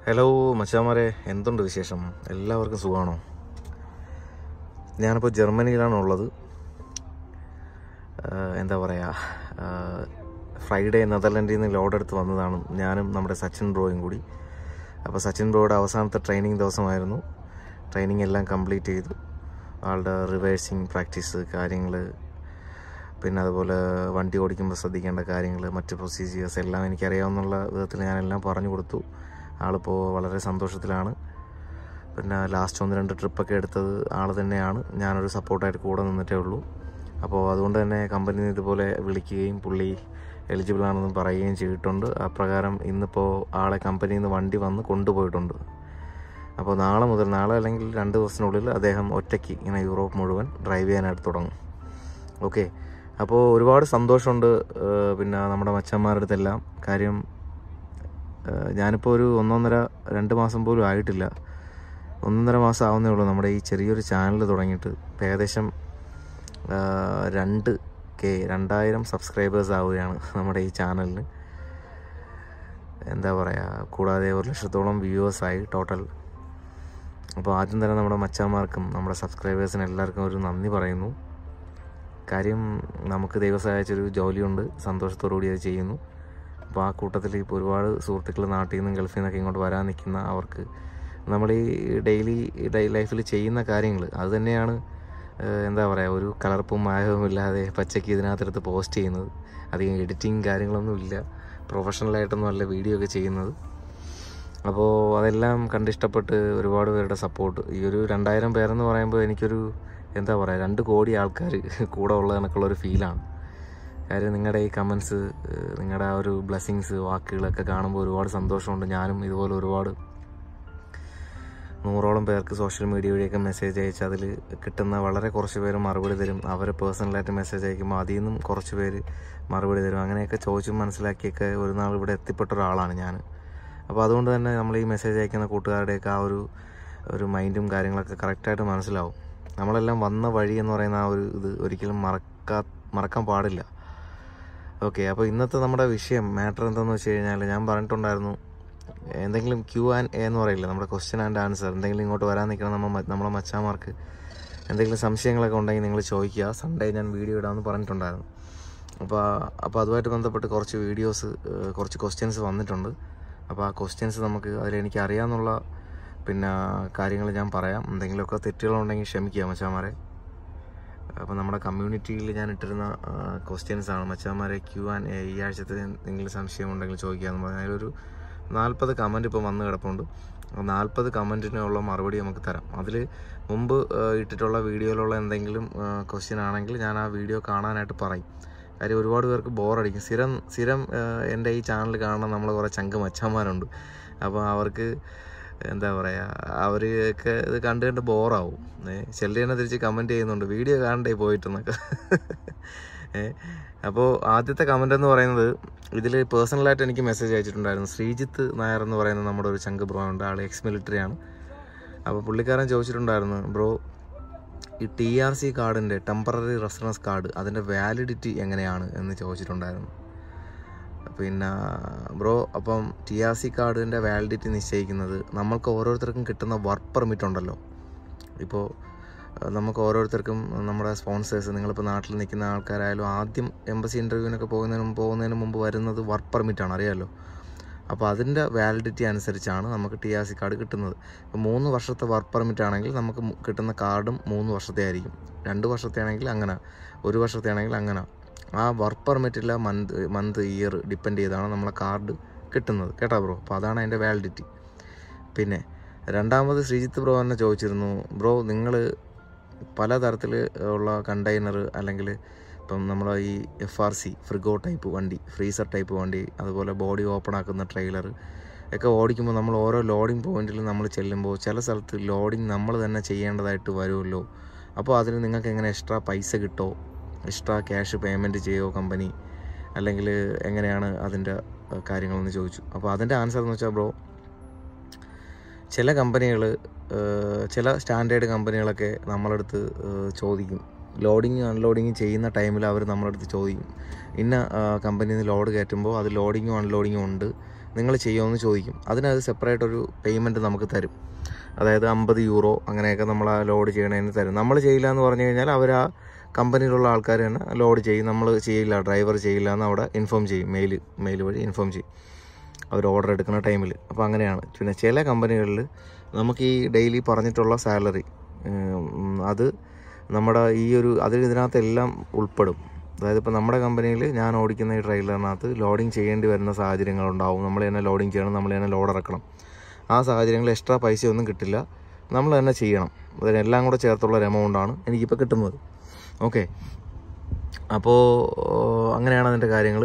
Hello മച്ചാമാരെ എന്തുണ്ട് വിശേഷം എല്ലാവർക്കും സുഖമാണോ ഞാനിപ്പോൾ ജർമ്മനിയിലാണ് ഉള്ളത് ആഹ് എന്താ പറയുക ആഹ് ഫ്രൈഡേ നെതർലൻഡിൽ നിന്ന് ലോഡ് എടുത്ത് വന്നതാണ് ഞാനും നമ്മുടെ സച്ചിൻ ബ്രോയും കൂടി അപ്പോൾ സച്ചിൻ ബ്രോയുടെ അവസാനത്തെ ട്രെയിനിങ് ദിവസമായിരുന്നു ട്രെയിനിങ് എല്ലാം കംപ്ലീറ്റ് ചെയ്തു ആളുടെ റിവേഴ്സിങ് പ്രാക്ടീസ് കാര്യങ്ങൾ പിന്നെ അതുപോലെ വണ്ടി ഓടിക്കുമ്പോൾ ശ്രദ്ധിക്കേണ്ട കാര്യങ്ങൾ മറ്റ് പ്രൊസീജിയേഴ്സ് എല്ലാം എനിക്കറിയാവുന്ന വിധത്തിൽ ഞാനെല്ലാം പറഞ്ഞു കൊടുത്തു ആളിപ്പോൾ വളരെ സന്തോഷത്തിലാണ് പിന്നെ ലാസ്റ്റ് ഒന്ന് രണ്ട് ട്രിപ്പൊക്കെ എടുത്തത് ആൾ തന്നെയാണ് ഞാനൊരു സപ്പോർട്ടായിട്ട് കൂടെ നിന്നിട്ടേ ഉള്ളൂ അപ്പോൾ അതുകൊണ്ട് തന്നെ കമ്പനി ഇതുപോലെ വിളിക്കുകയും പുള്ളി എലിജിബിൾ ആണെന്ന് പറയുകയും ചെയ്തിട്ടുണ്ട് അപ്രകാരം ഇന്നിപ്പോൾ ആളെ കമ്പനിയിൽ നിന്ന് വണ്ടി വന്ന് കൊണ്ടുപോയിട്ടുണ്ട് അപ്പോൾ നാളെ മുതൽ നാളെ അല്ലെങ്കിൽ രണ്ട് ദിവസത്തിനുള്ളിൽ അദ്ദേഹം ഒറ്റയ്ക്ക് ഇങ്ങനെ യൂറോപ്പ് മുഴുവൻ ഡ്രൈവ് ചെയ്യാനായിട്ട് തുടങ്ങും ഓക്കെ അപ്പോൾ ഒരുപാട് സന്തോഷമുണ്ട് ഏഹ് പിന്നെ നമ്മുടെ മച്ചന്മാരുടെ അടുത്തെല്ലാം കാര്യം ഏഹ് ഞാനിപ്പോൾ ഒരു ഒന്നൊന്നര രണ്ട് മാസം പോലും ആയിട്ടില്ല ഒന്നൊന്നര മാസം ആവുന്നേ ഉള്ളൂ നമ്മുടെ ഈ ചെറിയൊരു ചാനൽ തുടങ്ങിയിട്ട് ഇപ്പം ഏകദേശം ഏഹ് രണ്ട് കെ രണ്ടായിരം സബ്സ്ക്രൈബേഴ്സ് ആവുകയാണ് നമ്മുടെ ഈ ചാനലിന് എന്താ പറയുക കൂടാതെ ഒരു ലക്ഷത്തോളം വ്യൂവേഴ്സായി ടോട്ടൽ അപ്പോൾ ആദ്യം തന്നെ നമ്മുടെ മച്ചാന്മാർക്കും നമ്മുടെ സബ്സ്ക്രൈബേഴ്സിന് എല്ലാവർക്കും ഒരു നന്ദി പറയുന്നു കാര്യം നമുക്ക് ദൈവം സഹായിച്ചൊരു ജോലിയുണ്ട് സന്തോഷത്തോടു കൂടി അത് ചെയ്യുന്നു അപ്പോൾ ആ കൂട്ടത്തിൽ ഇപ്പോൾ ഒരുപാട് സുഹൃത്തുക്കൾ നാട്ടിൽ നിന്നും ഗൾഫിൽ നിന്നൊക്കെ ഇങ്ങോട്ട് വരാൻ നിൽക്കുന്ന അവർക്ക് നമ്മൾ ഈ ഡെയിലി ലൈഫിൽ ചെയ്യുന്ന കാര്യങ്ങൾ അത് തന്നെയാണ് ഏഹ്, എന്താ പറയുക ഒരു കലർപ്പും മായവും ഇല്ലാതെ പച്ചയ്ക്ക് ഇതിനകത്തെടുത്ത് പോസ്റ്റ് ചെയ്യുന്നത് അധികം എഡിറ്റിങ് കാര്യങ്ങളൊന്നും ഇല്ല പ്രൊഫഷണലായിട്ടൊന്നും അല്ല വീഡിയോ ഒക്കെ ചെയ്യുന്നത് അപ്പോൾ അതെല്ലാം കണ്ടിഷ്ടപ്പെട്ട് ഒരുപാട് പേരുടെ സപ്പോർട്ട് ഈ ഒരു രണ്ടായിരം പേരെന്ന് പറയുമ്പോൾ എനിക്കൊരു എന്താ പറയുക രണ്ട് കോടി ആൾക്കാർ കൂടെ ഉള്ള കണക്കുള്ളൊരു ഫീലാണ് കാര്യം നിങ്ങളുടെ ഈ കമൻസ് നിങ്ങളുടെ ആ ഒരു ബ്ലെസ്സിങ്സ് വാക്കുകളൊക്കെ കാണുമ്പോൾ ഒരുപാട് സന്തോഷമുണ്ട് ഞാനും ഇതുപോലെ ഒരുപാട് നൂറോളം പേർക്ക് സോഷ്യൽ മീഡിയ വഴിയൊക്കെ മെസ്സേജ് അയച്ച് അതിൽ കിട്ടുന്ന വളരെ കുറച്ച് പേര് മറുപടി തരും അവരെ പേഴ്സണലായിട്ട് മെസ്സേജ് അയക്കുമ്പോൾ അതിൽ നിന്നും കുറച്ച് പേര് മറുപടി തരും അങ്ങനെയൊക്കെ ചോദിച്ചും മനസ്സിലാക്കിയൊക്കെ ഒരു നാൾ ഇവിടെ എത്തിപ്പെട്ട ഒരാളാണ് ഞാൻ അപ്പോൾ അതുകൊണ്ട് തന്നെ നമ്മൾ ഈ മെസ്സേജ് അയക്കുന്ന കൂട്ടുകാരുടെയൊക്കെ ആ ഒരു ഒരു മൈൻഡും കാര്യങ്ങളൊക്കെ കറക്റ്റായിട്ട് മനസ്സിലാവും നമ്മളെല്ലാം വന്ന വഴി എന്ന് പറയുന്ന ആ ഒരു ഇത് ഒരിക്കലും മറക്കാ മറക്കാൻ പാടില്ല ഓക്കെ അപ്പോൾ ഇന്നത്തെ നമ്മുടെ വിഷയം മാറ്റർ എന്താണെന്ന് വെച്ച് കഴിഞ്ഞാൽ ഞാൻ പറഞ്ഞിട്ടുണ്ടായിരുന്നു എന്തെങ്കിലും ക്യൂ ആൻഡ് എ എന്ന് പറയില്ല നമ്മുടെ ക്വസ്റ്റ്യൻ ആൻഡ് ആൻസർ എന്തെങ്കിലും ഇങ്ങോട്ട് വരാൻ നിൽക്കണം നമ്മൾ നമ്മളെ മച്ചാമാർക്ക് എന്തെങ്കിലും സംശയങ്ങളൊക്കെ ഉണ്ടെങ്കിൽ നിങ്ങൾ ചോദിക്കുക സൺഡേ ഞാൻ വീഡിയോ ഇടാമെന്ന് പറഞ്ഞിട്ടുണ്ടായിരുന്നു അപ്പോൾ അപ്പോൾ അതുമായിട്ട് ബന്ധപ്പെട്ട് കുറച്ച് വീഡിയോസ് കുറച്ച് ക്വസ്റ്റ്യൻസ് വന്നിട്ടുണ്ട് അപ്പോൾ ആ ക്വസ്റ്റ്യൻസ് നമുക്ക് അതിലെനിക്ക് അറിയാമെന്നുള്ള പിന്നെ കാര്യങ്ങൾ ഞാൻ പറയാം എന്തെങ്കിലുമൊക്കെ തെറ്റുകളുണ്ടെങ്കിൽ ക്ഷമിക്കുക മച്ചാമാരെ അപ്പോൾ നമ്മുടെ കമ്മ്യൂണിറ്റിയിൽ ഞാൻ ഇട്ടിരുന്ന ക്വസ്റ്റ്യൻസ് ആണ് മച്ചാമാരെ ക്യൂ ആൻഡ് എ ഈ ആഴ്ചത്തെ എന്തെങ്കിലും സംശയം ഉണ്ടെങ്കിൽ ചോദിക്കാമെന്ന് പറഞ്ഞാൽ അതിലൊരു നാൽപ്പത് കമൻറ്റ് ഇപ്പോൾ വന്ന് കിടപ്പുണ്ട് നാൽപ്പത് കമൻറ്റിനുള്ള മറുപടി നമുക്ക് തരാം അതിൽ മുമ്പ് ആ, ഇട്ടിട്ടുള്ള വീഡിയോയിലുള്ള എന്തെങ്കിലും ക്വസ്റ്റ്യൻ ആണെങ്കിൽ ഞാൻ ആ വീഡിയോ കാണാനായിട്ട് പറയും കാര്യം ഒരുപാട് പേർക്ക് ബോറടിക്കും സ്ഥിരം സ്ഥിരം ആ, എൻ്റെ ഈ ചാനൽ കാണാൻ നമ്മൾ കുറേ ചങ്ക് മച്ചാന്മാരുണ്ട് അപ്പോൾ അവർക്ക് എന്താ പറയുക അവർക്ക് ഇത് കണ്ട് കണ്ട് ബോറാവും ഏ ചിലർ തന്നെ തിരിച്ച് കമൻറ്റ് ചെയ്യുന്നുണ്ട് വീഡിയോ കാണണ്ടേ പോയിട്ടെന്നൊക്കെ ഏ അപ്പോൾ ആദ്യത്തെ കമൻ്റ് എന്ന് പറയുന്നത് ഇതിൽ പേഴ്സണലായിട്ട് എനിക്ക് മെസ്സേജ് അയച്ചിട്ടുണ്ടായിരുന്നു ശ്രീജിത്ത് നായർ എന്ന് പറയുന്ന നമ്മുടെ ഒരു ചങ്ക് ബ്രോ ഉണ്ട് ആൾ എക്സ് മിലിറ്ററി ആണ് അപ്പോൾ പുള്ളിക്കാരൻ ചോദിച്ചിട്ടുണ്ടായിരുന്നു ബ്രോ ഈ ടി ആർ സി കാർഡിൻ്റെ ടെമ്പററി റെസിഡൻസ് കാർഡ് അതിൻ്റെ വാലിഡിറ്റി എങ്ങനെയാണ് എന്ന് ചോദിച്ചിട്ടുണ്ടായിരുന്നു പിന്നെ ബ്രോ അപ്പം ടി ആർ സി കാർഡിൻ്റെ വാലിഡിറ്റി നിശ്ചയിക്കുന്നത് നമ്മൾക്ക് ഓരോരുത്തർക്കും കിട്ടുന്ന വർക്ക് പെർമിറ്റ് ഉണ്ടല്ലോ ഇപ്പോൾ അഹ് നമുക്ക് ഓരോരുത്തർക്കും നമ്മുടെ സ്പോൺസേഴ്സ് നിങ്ങളിപ്പോൾ നാട്ടിൽ നിൽക്കുന്ന ആൾക്കാരായാലും ആദ്യം എംബസി ഇൻ്റർവ്യൂവിനൊക്കെ പോകുന്നതിന് മുമ്പ് പോകുന്നതിന് മുമ്പ് വരുന്നത് വർക്ക് പെർമിറ്റാണ് അറിയാമല്ലോ അപ്പോൾ അതിൻ്റെ വാലിഡിറ്റി അനുസരിച്ചാണ് നമുക്ക് ടി ആർ സി കാർഡ് കിട്ടുന്നത് ഇപ്പോൾ മൂന്ന് വർഷത്തെ വർക്ക് പെർമിറ്റ് ആണെങ്കിൽ നമുക്ക് മു- കിട്ടുന്ന കാർഡും മൂന്ന് വർഷത്തെ ആയിരിക്കും രണ്ട് വർഷത്തെ ആണെങ്കിൽ അങ്ങനെ ഒരു വർഷത്തെ ആണെങ്കിൽ അങ്ങനെ ആ വർക്ക് പെർമിറ്റില്ല മന്ത് മന്ത് ഇയർ ഡിപ്പെൻഡ് ചെയ്താണ് നമ്മളെ കാർഡ് കിട്ടുന്നത് കേട്ടോ ബ്രോ അപ്പോൾ അതാണ് അതിൻ്റെ വാലിഡിറ്റി പിന്നെ രണ്ടാമത് ശ്രീജിത്ത് ബ്രോ തന്നെ ചോദിച്ചിരുന്നു ബ്രോ നിങ്ങൾ പലതരത്തിൽ ഉള്ള കണ്ടെയ്നർ അല്ലെങ്കിൽ ഇപ്പം നമ്മൾ ഈ എഫ് ആർ സി ഫ്രിഗോ ടൈപ്പ് വണ്ടി ഫ്രീസർ ടൈപ്പ് വണ്ടി അതുപോലെ ബോഡി ഓപ്പൺ ആക്കുന്ന ട്രെയിലർ ഒക്കെ ഓടിക്കുമ്പോൾ നമ്മൾ ഓരോ ലോഡിംഗ് പോയിന്റിൽ നമ്മൾ ചെല്ലുമ്പോൾ ചില സ്ഥലത്ത് ലോഡിംഗ് നമ്മൾ തന്നെ ചെയ്യേണ്ടതായിട്ട് വരുമല്ലോ അപ്പോൾ അതിന് നിങ്ങൾക്ക് എങ്ങനെ എക്സ്ട്രാ പൈസ കിട്ടോ എക്സ്ട്രാ ക്യാഷ് പേയ്മെൻറ്റ് ചെയ്യുമോ കമ്പനി അല്ലെങ്കിൽ എങ്ങനെയാണ് അതിൻ്റെ ഏഹ്, കാര്യങ്ങളെന്ന് ചോദിച്ചു അപ്പോൾ അതിൻ്റെ ആൻസർ എന്ന് വെച്ചാൽ ബ്രോ ചില കമ്പനികൾ ചില സ്റ്റാൻഡേർഡ് കമ്പനികളൊക്കെ നമ്മളടുത്ത് ഏഹ്, ചോദിക്കും ലോഡിങ് അൺലോഡിങ് ചെയ്യുന്ന ടൈമിൽ അവർ നമ്മളടുത്ത് ചോദിക്കും ഇന്ന കമ്പനിയിൽ നിന്ന് ലോഡ് കയറ്റുമ്പോൾ അത് ലോഡിങ്ങും അൺലോഡിങ്ങും ഉണ്ട് നിങ്ങൾ ചെയ്യുമെന്ന് ചോദിക്കും അതിനത് സെപ്പറേറ്റ് ഒരു പേയ്മെൻറ്റ് നമുക്ക് തരും അതായത് അമ്പത് യൂറോ അങ്ങനെയൊക്കെ നമ്മൾ ആ ലോഡ് ചെയ്യണതിന് തരും നമ്മൾ ചെയ്യില്ല എന്ന് പറഞ്ഞു കഴിഞ്ഞാൽ അവർ ആ കമ്പനിയിലുള്ള ആൾക്കാർ തന്നെ ലോഡ് ചെയ്യും നമ്മൾ ചെയ്യില്ല ഡ്രൈവർ ചെയ്യില്ല എന്ന് അവിടെ ഇൻഫോം ചെയ്യും മെയിൽ മെയിൽ വഴി ഇൻഫോം ചെയ്യും അവർ ഓർഡർ എടുക്കുന്ന ടൈമിൽ അപ്പോൾ അങ്ങനെയാണ് പിന്നെ ചില കമ്പനികളിൽ നമുക്ക് ഈ ഡെയിലി പറഞ്ഞിട്ടുള്ള സാലറി അത് നമ്മുടെ ഈ ഒരു അതിൽ ഇതിനകത്ത് എല്ലാം ഉൾപ്പെടും അതായത് ഇപ്പോൾ നമ്മുടെ കമ്പനിയിൽ ഞാൻ ഓടിക്കുന്ന ഈ ട്രെയിലറിനകത്ത് ലോഡിങ് ചെയ്യേണ്ടി വരുന്ന സാഹചര്യങ്ങളുണ്ടാവും നമ്മൾ തന്നെ ലോഡിങ് ചെയ്യണം നമ്മൾ തന്നെ ലോഡ് ഇറക്കണം ആ സാഹചര്യങ്ങളിൽ എക്സ്ട്രാ പൈസയൊന്നും കിട്ടില്ല നമ്മൾ തന്നെ ചെയ്യണം അതിനെല്ലാം കൂടെ ചേർത്തുള്ള ഒരു എമൗണ്ടാണ് എനിക്കിപ്പോൾ കിട്ടുന്നത് ഓക്കെ അപ്പോൾ അങ്ങനെയാണ് അതിൻ്റെ കാര്യങ്ങൾ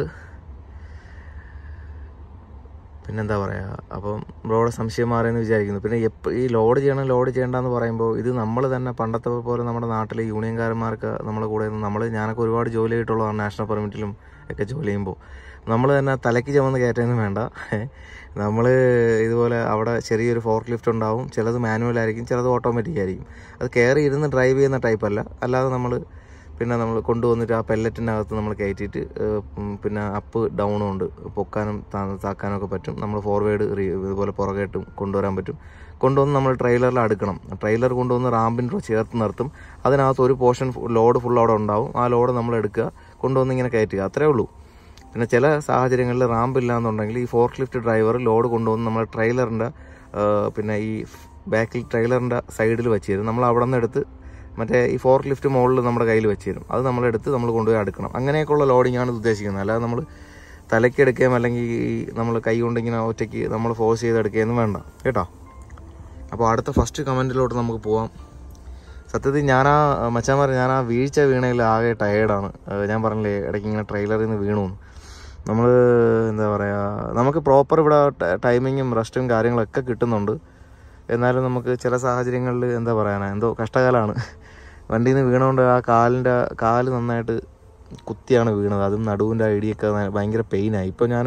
പിന്നെന്താ പറയുക അപ്പം ബ്രോയുടെ സംശയം മാറിയെന്ന് വിചാരിക്കുന്നു പിന്നെ എപ്പോൾ ഈ ലോഡ് ചെയ്യണം ലോഡ് ചെയ്യണ്ടെന്ന് പറയുമ്പോൾ ഇത് നമ്മൾ തന്നെ പണ്ടത്തെ പോലെ നമ്മുടെ നാട്ടിലെ യൂണിയൻകാരന്മാർക്ക് നമ്മളെ കൂടെ നിന്ന് നമ്മൾ ഞാനൊക്കെ ഒരുപാട് ജോലി ചെയ്തിട്ടുള്ളതാണ് നാഷണൽ പെർമിറ്റിലും ഒക്കെ ജോലി ചെയ്യുമ്പോൾ നമ്മൾ തന്നെ തലയ്ക്ക് ചുമന്ന് കയറ്റൊന്നും വേണ്ട നമ്മൾ ഇതുപോലെ അവിടെ ചെറിയൊരു ഫോർക്ക് ലിഫ്റ്റ് ഉണ്ടാവും ചിലത് മാനുവൽ ആയിരിക്കും ചിലത് ഓട്ടോമാറ്റിക് ആയിരിക്കും അത് കയറി ഇരുന്ന് ഡ്രൈവ് ചെയ്യുന്ന ടൈപ്പ് അല്ല അല്ലാതെ നമ്മൾ പിന്നെ നമ്മൾ കൊണ്ടുവന്നിട്ട് ആ പെല്ലറ്റിനകത്ത് നമ്മൾ കയറ്റിയിട്ട് ഏഹ്, ഉം, പിന്നെ അപ്പ് ഡൗണും ഉണ്ട് പൊക്കാനും താ- താക്കാനും ഒക്കെ പറ്റും നമ്മൾ ഫോർവേഡ് ഇതുപോലെ പുറകേട്ടും കൊണ്ടുവരാൻ പറ്റും കൊണ്ടുവന്ന് നമ്മൾ ട്രെയിലറിൽ അടുക്കണം ട്രെയിലർ കൊണ്ടുവന്ന് റാമ്പിൻ്റെ ചേർത്ത് നിർത്തും അതിനകത്ത് ഒരു പോർഷൻ ലോഡ് ഫുൾ അവിടെ ഉണ്ടാവും ആ ലോഡ് നമ്മൾ എടുക്കുക കൊണ്ടുവന്ന് ഇങ്ങനെ കയറ്റുക അത്രേ ഉള്ളൂ പിന്നെ ചില സാഹചര്യങ്ങളിൽ റാമ്പ് ഇല്ലാന്നുണ്ടെങ്കിൽ ഈ ഫോർക്ക് ലിഫ്റ്റ് ഡ്രൈവർ ലോഡ് കൊണ്ടുവന്ന് നമ്മുടെ ട്രെയിലറിൻ്റെ പിന്നെ ഈ ബാക്കിൽ ട്രെയിലറിൻ്റെ സൈഡിൽ വെച്ച് തരും നമ്മൾ അവിടെ നിന്ന് എടുത്ത് മറ്റേ ഈ ഫോർക്ക് ലിഫ്റ്റ് മുകളിൽ നമ്മുടെ കയ്യിൽ വെച്ച് തരും അത് നമ്മളെടുത്ത് നമ്മൾ കൊണ്ടുപോയി അടുക്കണം അങ്ങനെയൊക്കെയുള്ള ലോഡിംഗ് ആണ് ഇത് ഉദ്ദേശിക്കുന്നത് അല്ലാതെ നമ്മൾ തലയ്ക്ക് എടുക്കുകയും അല്ലെങ്കിൽ ഈ നമ്മൾ കൈ കൊണ്ട് ഇങ്ങനെ ഒറ്റയ്ക്ക് നമ്മൾ ഫോഴ്സ് ചെയ്ത് എടുക്കുകയൊന്നും വേണ്ട കേട്ടോ അപ്പോൾ അടുത്ത ഫസ്റ്റ് കമൻറ്റിലോട്ട് നമുക്ക് പോവാം സത്യത്തിൽ ഞാൻ ആ മച്ചാമാർ ഞാൻ ആ വീഴ്ച വീണയിൽ ആകെ ടയേർഡാണ് ഞാൻ പറഞ്ഞില്ലേ ഇടയ്ക്ക് ഇങ്ങനെ ട്രെയിലറിൽ നിന്ന് വീണു നമ്മൾ എന്താ പറയുക നമുക്ക് പ്രോപ്പർ ഇവിടെ ടൈമിങ്ങും റെസ്റ്റും കാര്യങ്ങളൊക്കെ കിട്ടുന്നുണ്ട് എന്നാലും നമുക്ക് ചില സാഹചര്യങ്ങളിൽ എന്താ പറയാനാ എന്തോ കഷ്ടകാലമാണ് വണ്ടിയിൽ നിന്ന് വീണുകൊണ്ട് ആ കാലിൻ്റെ കാല് നന്നായിട്ട് കുത്തിയാണ് വീണത് അതും നടുവിൻ്റെ ഐഡിയൊക്കെ ഭയങ്കര പെയിനായി ഇപ്പോൾ ഞാൻ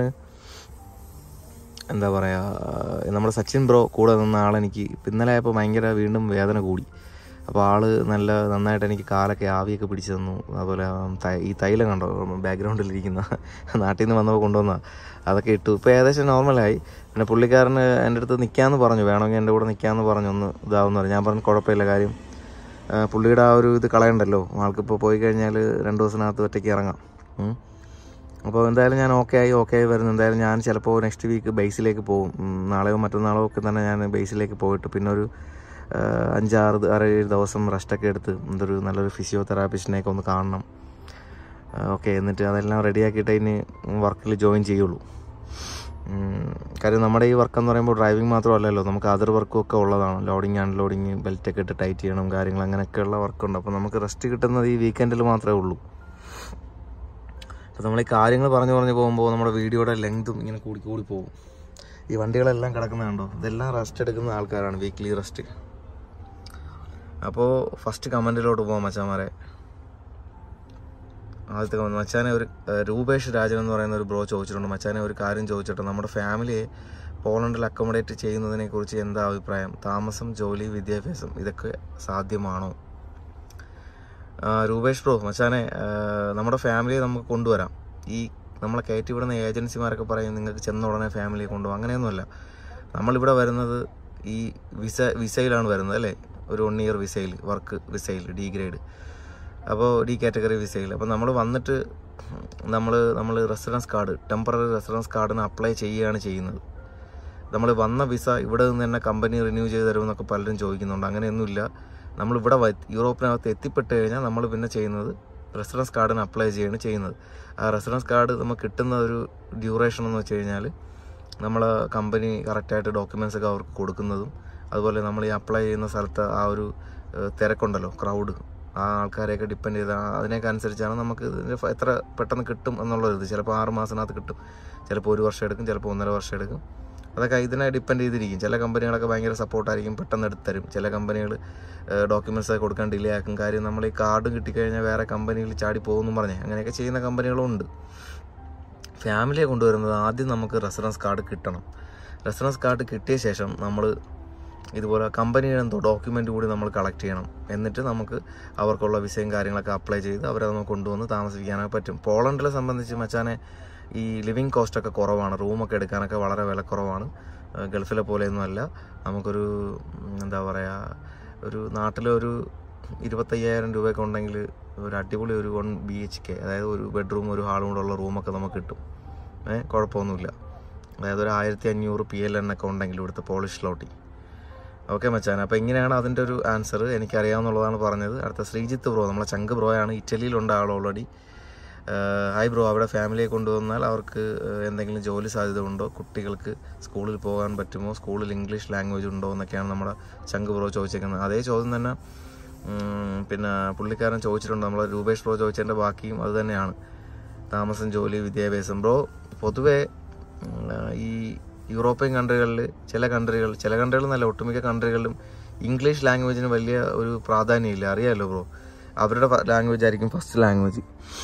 എന്താ പറയുക നമ്മുടെ സച്ചിൻ ബ്രോ കൂടെ നിന്ന ആളെനിക്ക് ഇന്നലെ ആയപ്പോൾ ഭയങ്കര വീണ്ടും വേദന കൂടി അപ്പോൾ ആള് നല്ല നന്നായിട്ട് എനിക്ക് കാലൊക്കെ ആവിയൊക്കെ പിടിച്ചു തന്നു അതുപോലെ തൈ- ഈ തൈലം കണ്ടോ ബാക്ക്ഗ്രൗണ്ടിലിരിക്കുന്ന നാട്ടിൽ നിന്ന് വന്നപ്പോൾ കൊണ്ടുവന്ന അതൊക്കെ ഇട്ടു ഇപ്പോൾ ഏകദേശം നോർമലായി പിന്നെ പുള്ളിക്കാരന് എൻ്റെ അടുത്ത് നിൽക്കാമെന്ന് പറഞ്ഞു വേണമെങ്കിൽ എൻ്റെ കൂടെ നിൽക്കാമെന്ന് പറഞ്ഞു ഒന്ന് ഇതാവുമെന്ന് പറഞ്ഞു ഞാൻ പറഞ്ഞു കുഴപ്പമില്ല കാര്യം ആ, പുള്ളിയുടെ ആ ഒരു ഇത് കളയണ്ടല്ലോ ആൾക്കിപ്പോൾ പോയി കഴിഞ്ഞാൽ രണ്ട് ദിവസത്തിനകത്ത് ഒറ്റയ്ക്ക് ഇറങ്ങാം ഉം. അപ്പോൾ എന്തായാലും ഞാൻ ഓക്കെ ആയി ഓക്കെ ആയി വരുന്നു എന്തായാലും ഞാൻ ചിലപ്പോൾ നെക്സ്റ്റ് വീക്ക് ബേസിലേക്ക് പോകും ഉം, നാളെയോ മറ്റന്നാളോ ഒക്കെ തന്നെ ഞാൻ ബേസിലേക്ക് പോയിട്ട് പിന്നെ ഒരു ആ, അഞ്ചാറ് ദ- ആറ് ഏഴ് ദിവസം റെസ്റ്റൊക്കെ എടുത്ത് എന്തൊരു നല്ലൊരു ഫിസിയോതെറാപ്പിസ്റ്റിനെയൊക്കെ ഒന്ന് കാണണം ഓക്കെ എന്നിട്ട് അതെല്ലാം റെഡിയാക്കിയിട്ട് ഇനി വർക്കിൽ ജോയിൻ ചെയ്യുള്ളൂ ഉം, കാര്യം നമ്മുടെ ഈ വർക്ക് എന്ന് പറയുമ്പോൾ ഡ്രൈവിംഗ് മാത്രമല്ലല്ലോ നമുക്ക് അതർ വർക്കും ഒക്കെ ഉള്ളതാണ് ലോഡിങ് അൺലോഡിങ് ബെൽറ്റൊക്കെ ഇട്ട് ടൈറ്റ് ചെയ്യണം കാര്യങ്ങൾ അങ്ങനെയൊക്കെയുള്ള വർക്കുണ്ട് അപ്പോൾ നമുക്ക് റെസ്റ്റ് കിട്ടുന്നത് ഈ വീക്കെൻഡിൽ മാത്രമേ ഉള്ളൂ അപ്പോൾ നമ്മൾ ഈ കാര്യങ്ങൾ പറഞ്ഞു പറഞ്ഞു പോകുമ്പോൾ നമ്മുടെ വീഡിയോയുടെ ലെങ്തും ഇങ്ങനെ കൂടി കൂടി പോകും ഈ വണ്ടികളെല്ലാം കിടക്കുന്നത് കണ്ടോ ഇതെല്ലാം റെസ്റ്റ് എടുക്കുന്ന ആൾക്കാരാണ് വീക്ക്ലി റെസ്റ്റ് അപ്പോൾ ഫസ്റ്റ് കമൻറ്റിലോട്ട് പോകാം മച്ചാമാരെ ആദ്യത്തെ comment. മച്ചാനെ ഒരു ഏഹ്, രൂപേഷ് രാജൻ എന്ന് പറയുന്ന ഒരു ബ്രോ ചോദിച്ചിട്ടുണ്ട് മച്ചാനെ ഒരു കാര്യം ചോദിച്ചിട്ട് നമ്മുടെ ഫാമിലിയെ പോളണ്ടിൽ അക്കോമഡേറ്റ് ചെയ്യുന്നതിനെ കുറിച്ച് എന്താ അഭിപ്രായം താമസം ജോലി വിദ്യാഭ്യാസം ഇതൊക്കെ സാധ്യമാണോ ആ, രൂപേഷ് ബ്രോ മച്ചാനെ ആ, നമ്മുടെ ഫാമിലിയെ നമുക്ക് കൊണ്ടുവരാം ഈ നമ്മളെ കയറ്റി വിടുന്ന ഏജൻസിമാരൊക്കെ പറയും നിങ്ങൾക്ക് ചെന്ന ഉടനെ ഫാമിലിയെ കൊണ്ടുപോകും അങ്ങനെയൊന്നുമല്ല നമ്മളിവിടെ വരുന്നത് ഈ വിസ വിസയിലാണ് വരുന്നത് അല്ലേ ഒരു വൺ ഇയർ വിസയിൽ വർക്ക് വിസയിൽ ഡി ഗ്രേഡ് അപ്പോൾ ഡി കാറ്റഗറി വിസയിൽ അപ്പോൾ നമ്മൾ വന്നിട്ട് നമ്മൾ നമ്മൾ റെസിഡൻസ് കാർഡ് ടെമ്പററി റെസിഡൻസ് കാർഡിന് അപ്ലൈ ചെയ്യുകയാണ് ചെയ്യുന്നത് നമ്മൾ വന്ന വിസ ഇവിടെ നിന്ന് തന്നെ കമ്പനി റിന്യൂ ചെയ്ത് തരുമെന്നൊക്കെ പലരും ചോദിക്കുന്നുണ്ട് അങ്ങനെയൊന്നുമില്ല നമ്മൾ ഇവിടെ യൂറോപ്പിനകത്ത് എത്തിപ്പെട്ട് കഴിഞ്ഞാൽ നമ്മൾ പിന്നെ ചെയ്യുന്നത് റെസിഡൻസ് കാർഡിന് അപ്ലൈ ചെയ്യുകയാണ് ചെയ്യുന്നത് ആ റെസിഡൻസ് കാർഡ് നമുക്ക് കിട്ടുന്ന ഒരു ഡ്യൂറേഷൻ എന്ന് വെച്ച് കഴിഞ്ഞാൽ നമ്മൾ കമ്പനി കറക്റ്റായിട്ട് ഡോക്യുമെൻസ് ഒക്കെ അവർക്ക് കൊടുക്കുന്നതും അതുപോലെ നമ്മൾ ഈ അപ്ലൈ ചെയ്യുന്ന സ്ഥലത്ത് ആ ഒരു ഏഹ്, തിരക്കുണ്ടല്ലോ ക്രൗഡ് ആ ആൾക്കാരെയൊക്കെ ഡിപ്പെൻഡ് ചെയ്ത് ആ- അതിനൊക്കെ അനുസരിച്ചാണ് നമുക്ക് ഇതിൻ്റെ ഫ- എത്ര പെട്ടെന്ന് കിട്ടും എന്നുള്ളത് ചിലപ്പോൾ ആറ് മാസത്തിനകത്ത് കിട്ടും ചിലപ്പോൾ ഒരു വർഷം എടുക്കും ചിലപ്പോൾ ഒന്നര വർഷം എടുക്കും അതൊക്കെ ഇതിനെ ഡിപ്പെൻഡ് ചെയ്തിരിക്കും ചില കമ്പനികളൊക്കെ ഭയങ്കര സപ്പോർട്ടായിരിക്കും പെട്ടെന്ന് എടുത്ത് തരും ചില കമ്പനികൾ ഡോക്യുമെൻറ്റ്സ് ഒക്കെ കൊടുക്കാൻ ഡിലേ ആക്കും കാര്യം നമ്മൾ ഈ കാർഡ് കിട്ടിക്കഴിഞ്ഞാൽ വേറെ കമ്പനിയിൽ ചാടി പോകുമെന്നും പറഞ്ഞേ അങ്ങനെയൊക്കെ ചെയ്യുന്ന കമ്പനികളും ഉണ്ട് ഫാമിലിയെ കൊണ്ടുവരുന്നത് ആദ്യം നമുക്ക് റെസിഡൻസ് കാർഡ് കിട്ടണം റെസിഡൻസ് കാർഡ് കിട്ടിയ ശേഷം നമ്മൾ ഇതുപോലെ കമ്പനിയുടെ എന്തോ ഡോക്യുമെൻ്റ് കൂടി നമ്മൾ കളക്ട് ചെയ്യണം എന്നിട്ട് നമുക്ക് അവർക്കുള്ള വിസയും കാര്യങ്ങളൊക്കെ അപ്ലൈ ചെയ്ത് അവരെ നമുക്ക് കൊണ്ടുവന്ന് താമസിക്കാനൊക്കെ പറ്റും പോളണ്ടിലെ സംബന്ധിച്ച് മച്ചാനെ ഈ ലിവിങ് കോസ്റ്റ് ഒക്കെ കുറവാണ് റൂമൊക്കെ എടുക്കാനൊക്കെ വളരെ വിലക്കുറവാണ് ആ, ഗൾഫിലെ പോലെയൊന്നും അല്ല നമുക്കൊരു ഉം, എന്താ പറയുക ഒരു നാട്ടിലെ ഒരു ഇരുപത്തയ്യായിരം രൂപയൊക്കെ ഉണ്ടെങ്കിൽ ഒരു അടിപൊളി ഒരു വൺ ബി എച്ച് കെ അതായത് ഒരു ബെഡ്റൂം ഒരു ഹാളും കൂടെ ഉള്ള റൂമൊക്കെ നമുക്ക് കിട്ടും ഏഹ് കുഴപ്പമൊന്നുമില്ല അതായത് ഒരു ആയിരത്തി അഞ്ഞൂറ് പി എൽ എൻ ഒക്കെ ഉണ്ടെങ്കിൽ ഇവിടുത്തെ പോളിഷ് ലോട്ടി ഓക്കെ മച്ചാൻ അപ്പോൾ ഇങ്ങനെയാണ് അതിൻ്റെ ഒരു ആൻസർ എനിക്കറിയാവുന്നുള്ളതാണ് പറഞ്ഞത് അടുത്ത ശ്രീജിത്ത് ബ്രോ നമ്മളെ ചങ്ക് ബ്രോയാണ് ഇറ്റലിയിലുണ്ട് ആൾ ഓൾറെഡി ഹായ് ബ്രോ അവിടെ ഫാമിലിയെ കൊണ്ടുവന്നാൽ അവർക്ക് ഏഹ്, എന്തെങ്കിലും ജോലി സാധ്യത ഉണ്ടോ കുട്ടികൾക്ക് സ്കൂളിൽ പോകാൻ പറ്റുമോ സ്കൂളിൽ ഇംഗ്ലീഷ് ലാംഗ്വേജ് ഉണ്ടോ എന്നൊക്കെയാണ് നമ്മുടെ ചങ്ക് ബ്രോ ചോദിച്ചേക്കുന്നത് അതേ ചോദ്യം തന്നെ ഉം, പിന്നെ പുള്ളിക്കാരൻ ചോദിച്ചിട്ടുണ്ട് നമ്മളെ രൂപേഷ് ബ്രോ ചോദിച്ചതിൻ്റെ ബാക്കിയും അത് തന്നെയാണ് താമസം ജോലി വിദ്യാഭ്യാസം ബ്രോ പൊതുവേ ഉം, ഈ യൂറോപ്യൻ കൺട്രികളിൽ ചില കൺട്രികൾ ചില കൺട്രികൾ നല്ല ഒട്ടുമിക്ക കൺട്രികളിലും ഇംഗ്ലീഷ് ലാംഗ്വേജിന് വലിയ ഒരു പ്രാധാന്യമില്ല അറിയാമല്ലോ ബ്രോ അവരുടെ ലാംഗ്വേജ് ആയിരിക്കും ഫസ്റ്റ് ലാംഗ്വേജ്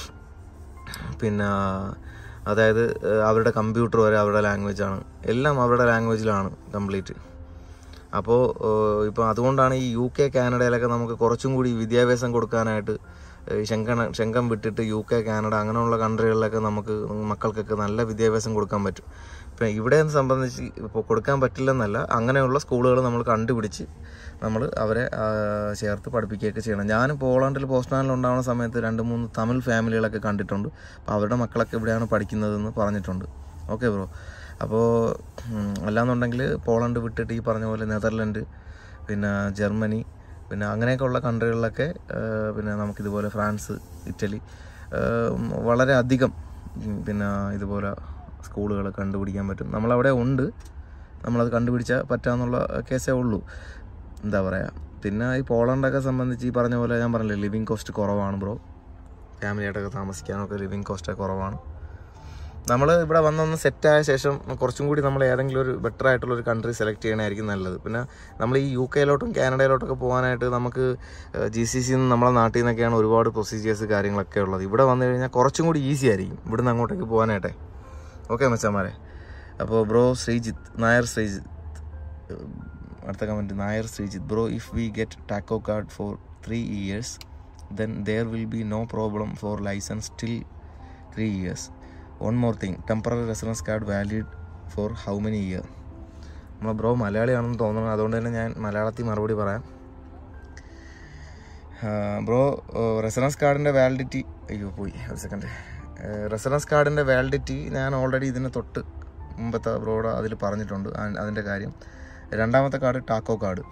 പിന്നെ അതായത് ഏഹ്, അവരുടെ കമ്പ്യൂട്ടർ വരെ അവരുടെ ലാംഗ്വേജാണ് എല്ലാം അവരുടെ ലാംഗ്വേജിലാണ് കംപ്ലീറ്റ് അപ്പോൾ ഇപ്പോൾ അതുകൊണ്ടാണ് ഈ യു കെ കാനഡയിലൊക്കെ നമുക്ക് കുറച്ചും കൂടി വിദ്യാഭ്യാസം കൊടുക്കാനായിട്ട് ഈ ശങ്കണ ശങ്കം വിട്ടിട്ട് യു കെ കാനഡ അങ്ങനെയുള്ള കൺട്രികളിലൊക്കെ നമുക്ക് മക്കൾക്കൊക്കെ നല്ല വിദ്യാഭ്യാസം കൊടുക്കാൻ പറ്റും പിന്നെ ഇവിടെ സംബന്ധിച്ച് ഇപ്പോൾ കൊടുക്കാൻ പറ്റില്ലെന്നല്ല അങ്ങനെയുള്ള സ്കൂളുകൾ നമ്മൾ കണ്ടുപിടിച്ച് നമ്മൾ അവരെ ആ, ചേർത്ത് പഠിപ്പിക്കുകയൊക്കെ ചെയ്യണം ഞാൻ പോളണ്ടിൽ പോസ്റ്റ്മാനിൽ ഉണ്ടാവുന്ന സമയത്ത് രണ്ട് മൂന്ന് തമിഴ് ഫാമിലികളൊക്കെ കണ്ടിട്ടുണ്ട് അപ്പോൾ അവരുടെ മക്കളൊക്കെ ഇവിടെയാണ് പഠിക്കുന്നതെന്ന് പറഞ്ഞിട്ടുണ്ട് ഓക്കെ ബ്രോ അപ്പോൾ അല്ലാന്നുണ്ടെങ്കിൽ പോളണ്ട് വിട്ടിട്ട് ഈ പറഞ്ഞ പോലെ നെതർലൻഡ് പിന്നെ ജർമ്മനി പിന്നെ അങ്ങനെയൊക്കെയുള്ള കൺട്രികളിലൊക്കെ ആ, പിന്നെ നമുക്കിതുപോലെ ഫ്രാൻസ് ഇറ്റലി ആ, വളരെ അധികം ഉം, പിന്നെ ഇതുപോലെ സ്കൂളുകൾ കണ്ടുപിടിക്കാൻ പറ്റും നമ്മളവിടെ ഉണ്ട് നമ്മളത് കണ്ടുപിടിച്ചാൽ പറ്റാന്നുള്ള കേസേ ഉള്ളൂ എന്താ പറയുക പിന്നെ ഈ പോളണ്ടൊക്കെ സംബന്ധിച്ച് ഈ പറഞ്ഞ പോലെ ഞാൻ പറഞ്ഞില്ലേ ലിവിങ് കോസ്റ്റ് കുറവാണ് ബ്രോ ഫാമിലിയായിട്ടൊക്കെ താമസിക്കാനൊക്കെ ലിവിങ് കോസ്റ്റ് കുറവാണ് നമ്മൾ ഇവിടെ വന്നൊന്ന് സെറ്റായ ശേഷം കുറച്ചും കൂടി നമ്മൾ ഏതെങ്കിലും ഒരു ബെറ്റർ ആയിട്ടുള്ള ഒരു കൺട്രി സെലക്ട് ചെയ്യണമായിരിക്കും നല്ലത് പിന്നെ നമ്മൾ ഈ യു കെയിലോട്ടും കാനഡയിലോട്ടൊക്കെ പോകാനായിട്ട് നമുക്ക് ജി സി സിന്ന് നമ്മളെ നാട്ടിൽ നിന്നൊക്കെയാണ് ഒരുപാട് പ്രൊസീജിയേഴ്സ് കാര്യങ്ങളൊക്കെ ഉള്ളത് ഇവിടെ വന്നു കഴിഞ്ഞാൽ കുറച്ചും കൂടി ഈസി ആയിരിക്കും ഇവിടുന്ന് അങ്ങോട്ടേക്ക് പോകാനായിട്ടെ ഓക്കെ മച്ചാമാരെ അപ്പോൾ ബ്രോ ശ്രീജിത്ത് നായർ ശ്രീജിത്ത് അടുത്ത comment Nair Sreejith bro if we get tacho card for three years then there will be no problem for licence till three years one more thing temporary residence card valid for how many year നമ്മളെ bro മലയാളിയാണെന്ന് തോന്നുന്നു അതുകൊണ്ട് തന്നെ ഞാൻ മലയാളത്തിൽ മറുപടി പറയാം bro residence കാർഡിൻ്റെ വാലിഡിറ്റി അയ്യോ പോയി ഒരു സെക്കൻഡ് റെസിഡൻസ് കാർഡിൻ്റെ വാലിഡിറ്റി ഞാൻ ഓൾറെഡി ഇതിന് തൊട്ട് മുമ്പത്തെ ബ്രോഡ് അതിൽ പറഞ്ഞിട്ടുണ്ട് ആ- അതിൻ്റെ കാര്യം രണ്ടാമത്തെ കാർഡ് ടാക്കോ കാർഡ്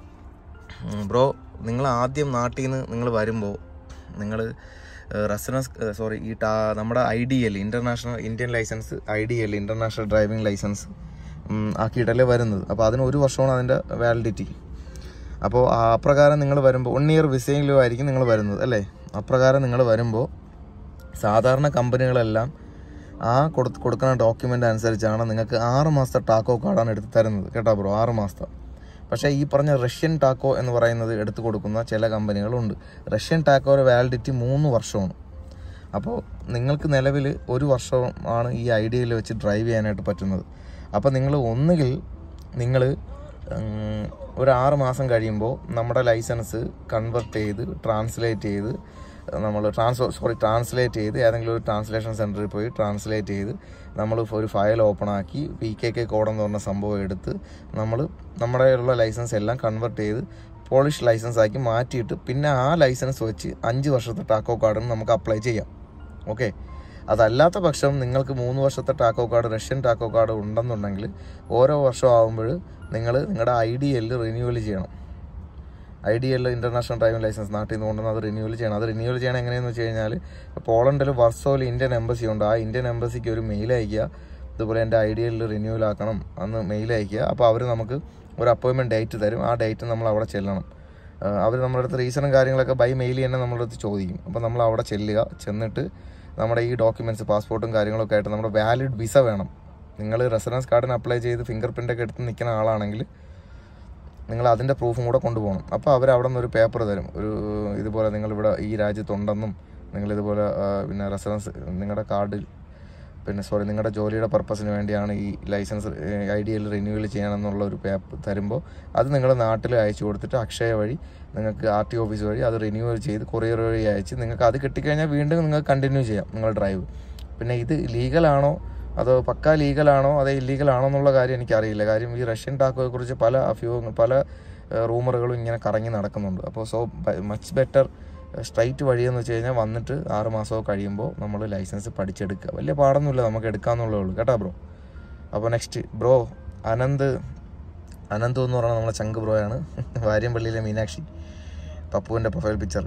ബ്രോ നിങ്ങൾ ആദ്യം നാട്ടിൽ നിന്ന് നിങ്ങൾ വരുമ്പോൾ നിങ്ങൾ റെസിഡൻസ് സോറി ഈ ടാ നമ്മുടെ I D L international Indian licence I D L international driving licence ആക്കിയിട്ടല്ലേ വരുന്നത് അപ്പോൾ അതിന് ഒരു വർഷമാണ് അതിൻ്റെ വാലിഡിറ്റി അപ്പോൾ ആ അപ്രകാരം നിങ്ങൾ വരുമ്പോൾ വൺ ഇയർ വിസയിലും ആയിരിക്കും നിങ്ങൾ വരുന്നത് അല്ലേ അപ്രകാരം നിങ്ങൾ വരുമ്പോൾ സാധാരണ കമ്പനികളെല്ലാം ആ കൊടു കൊടുക്കുന്ന ഡോക്യുമെൻ്റ് അനുസരിച്ചാണ് നിങ്ങൾക്ക് ആറ് മാസത്തെ ടാക്കോ കാർഡാണ് എടുത്ത് തരുന്നത് കേട്ടോ ബ്രോ ആറ് മാസത്തെ പക്ഷേ ഈ പറഞ്ഞ റഷ്യൻ ടാക്കോ എന്ന് പറയുന്നത് എടുത്തു കൊടുക്കുന്ന ചില കമ്പനികളുണ്ട് റഷ്യൻ ടാക്കോയുടെ വാലിഡിറ്റി മൂന്ന് വർഷമാണ് അപ്പോൾ നിങ്ങൾക്ക് നിലവിൽ ഒരു വർഷമാണ് ഈ ഐഡിയയിൽ വെച്ച് ഡ്രൈവ് ചെയ്യാനായിട്ട് പറ്റുന്നത് അപ്പോൾ നിങ്ങൾ ഒന്നുകിൽ നിങ്ങൾ ഒരു ആറ് മാസം കഴിയുമ്പോൾ നമ്മുടെ ലൈസൻസ് കൺവെർട്ട് ചെയ്ത് ട്രാൻസ്ലേറ്റ് ചെയ്ത് നമ്മൾ ട്രാൻസ്ഫർ സോറി ട്രാൻസ്ലേറ്റ് ചെയ്ത് ഏതെങ്കിലും ഒരു ട്രാൻസ്ലേഷൻ സെൻറ്ററിൽ പോയി ട്രാൻസ്ലേറ്റ് ചെയ്ത് നമ്മൾ ഒരു ഫയൽ ഓപ്പൺ ആക്കി പി കെ കെ കോഡെന്ന് പറഞ്ഞ സംഭവം എടുത്ത് നമ്മൾ നമ്മുടെ ഉള്ള ലൈസൻസ് എല്ലാം കൺവെർട്ട് ചെയ്ത് പോളിഷ് ലൈസൻസ് ആക്കി മാറ്റിയിട്ട് പിന്നെ ആ ലൈസൻസ് വെച്ച് അഞ്ച് വർഷത്തെ ടാക്കോ കാർഡിന് നമുക്ക് അപ്ലൈ ചെയ്യാം ഓക്കെ അതല്ലാത്ത പക്ഷം നിങ്ങൾക്ക് മൂന്ന് വർഷത്തെ tacho card Russian tacho card ഉണ്ടെന്നുണ്ടെങ്കിൽ ഓരോ വർഷം ആകുമ്പോൾ നിങ്ങൾ നിങ്ങളുടെ ഐ ഡി എല്ലിൽ റിന്യൂവൽ ചെയ്യണം I D L international driving licence നാട്ടിൽ നിന്ന് കൊണ്ടുവന്ന് അത് റിന്യൂവൽ ചെയ്യണം അത് റിന്യൂവൽ ചെയ്യണം എങ്ങനെയെന്ന് വെച്ച് കഴിഞ്ഞാൽ പോളണ്ടിൽ വർസോയിൽ ഇന്ത്യൻ എംബസി ഉണ്ട് ആ ഇന്ത്യൻ എംബസിക്ക് ഒരു മെയിൽ അയക്കുക ഇതുപോലെ എൻ്റെ ഐ ഡി എല്ലിൽ റിന്യൂവൽ ആക്കണം അന്ന് മെയിൽ അയക്കുക അപ്പോൾ അവർ നമുക്ക് ഒരു അപ്പോയിൻമെൻറ്റ് ഡേറ്റ് തരും ആ ഡേറ്റ് നമ്മൾ അവിടെ ചെല്ലണം അവർ നമ്മുടെ അടുത്ത് റീസണും കാര്യങ്ങളൊക്കെ ബൈ മെയിൽ തന്നെ നമ്മുടെ അടുത്ത് ചോദിക്കും അപ്പോൾ നമ്മൾ അവിടെ ചെല്ലുക ചെന്നിട്ട് നമ്മുടെ ഈ ഡോക്യുമെൻറ്റ്സ് പാസ്പോർട്ടും കാര്യങ്ങളൊക്കെ ആയിട്ട് നമ്മുടെ വാലിഡ് വിസ വേണം നിങ്ങൾ റെസിഡൻസ് കാർഡിന് അപ്ലൈ ചെയ്ത് ഫിംഗർ പ്രിൻ്റ് ഒക്കെ എടുത്ത് നിൽക്കുന്ന ആളാണെങ്കിൽ നിങ്ങൾ അതിൻ്റെ പ്രൂഫും കൂടെ കൊണ്ടുപോകണം അപ്പോൾ അവർ അവിടെ നിന്ന് ഒരു പേപ്പർ തരും ഒരു ഇതുപോലെ നിങ്ങളിവിടെ ഈ രാജ്യത്തുണ്ടെന്നും നിങ്ങൾ ഇതുപോലെ ആ, പിന്നെ റെസിഡൻസ് നിങ്ങളുടെ കാർഡിൽ പിന്നെ സോറി നിങ്ങളുടെ ജോലിയുടെ പർപ്പസിന് വേണ്ടിയാണ് ഈ licence I D L renewal ചെയ്യണമെന്നുള്ള ഒരു പേപ്പർ തരുമ്പോൾ അത് നിങ്ങൾ നാട്ടിൽ അയച്ചു കൊടുത്തിട്ട് അക്ഷയ വഴി നിങ്ങൾക്ക് ആർ ടി ഓഫീസ് വഴി അത് റിന്യൂവൽ ചെയ്ത് കൊറിയർ വഴി അയച്ച് നിങ്ങൾക്ക് അത് കിട്ടിക്കഴിഞ്ഞാൽ വീണ്ടും നിങ്ങൾക്ക് കണ്ടിന്യൂ ചെയ്യാം നിങ്ങൾ ഡ്രൈവ് പിന്നെ ഇത് ലീഗലാണോ അതോ പക്ക ലീഗലാണോ അതോ ഇല്ലീഗലാണോ എന്നുള്ള കാര്യം എനിക്കറിയില്ല കാര്യം ഈ റഷ്യൻ ടാക്കോയെ കുറിച്ച് പല അഭ്യൂഹങ്ങൾ പല റൂമറുകളും ഇങ്ങനെ കറങ്ങി നടക്കുന്നുണ്ട് അപ്പോൾ സോ മച്ച് ബെറ്റർ സ്ട്രൈറ്റ് വഴിയെന്ന് വെച്ച് കഴിഞ്ഞാൽ വന്നിട്ട് ആറ് മാസമോ കഴിയുമ്പോൾ നമ്മൾ ലൈസൻസ് പഠിച്ചെടുക്കുക വലിയ പാടൊന്നുമില്ല നമുക്ക് എടുക്കാമെന്നുള്ളേ ഉള്ളൂ കേട്ടോ ബ്രോ അപ്പോൾ നെക്സ്റ്റ് ബ്രോ അനന്ത് അനന്ത് എന്ന് പറഞ്ഞാൽ നമ്മളെ ചങ്ക് ബ്രോയാണ് വാര്യമ്പള്ളിയിലെ മീനാക്ഷി പപ്പുവിൻ്റെ profile picture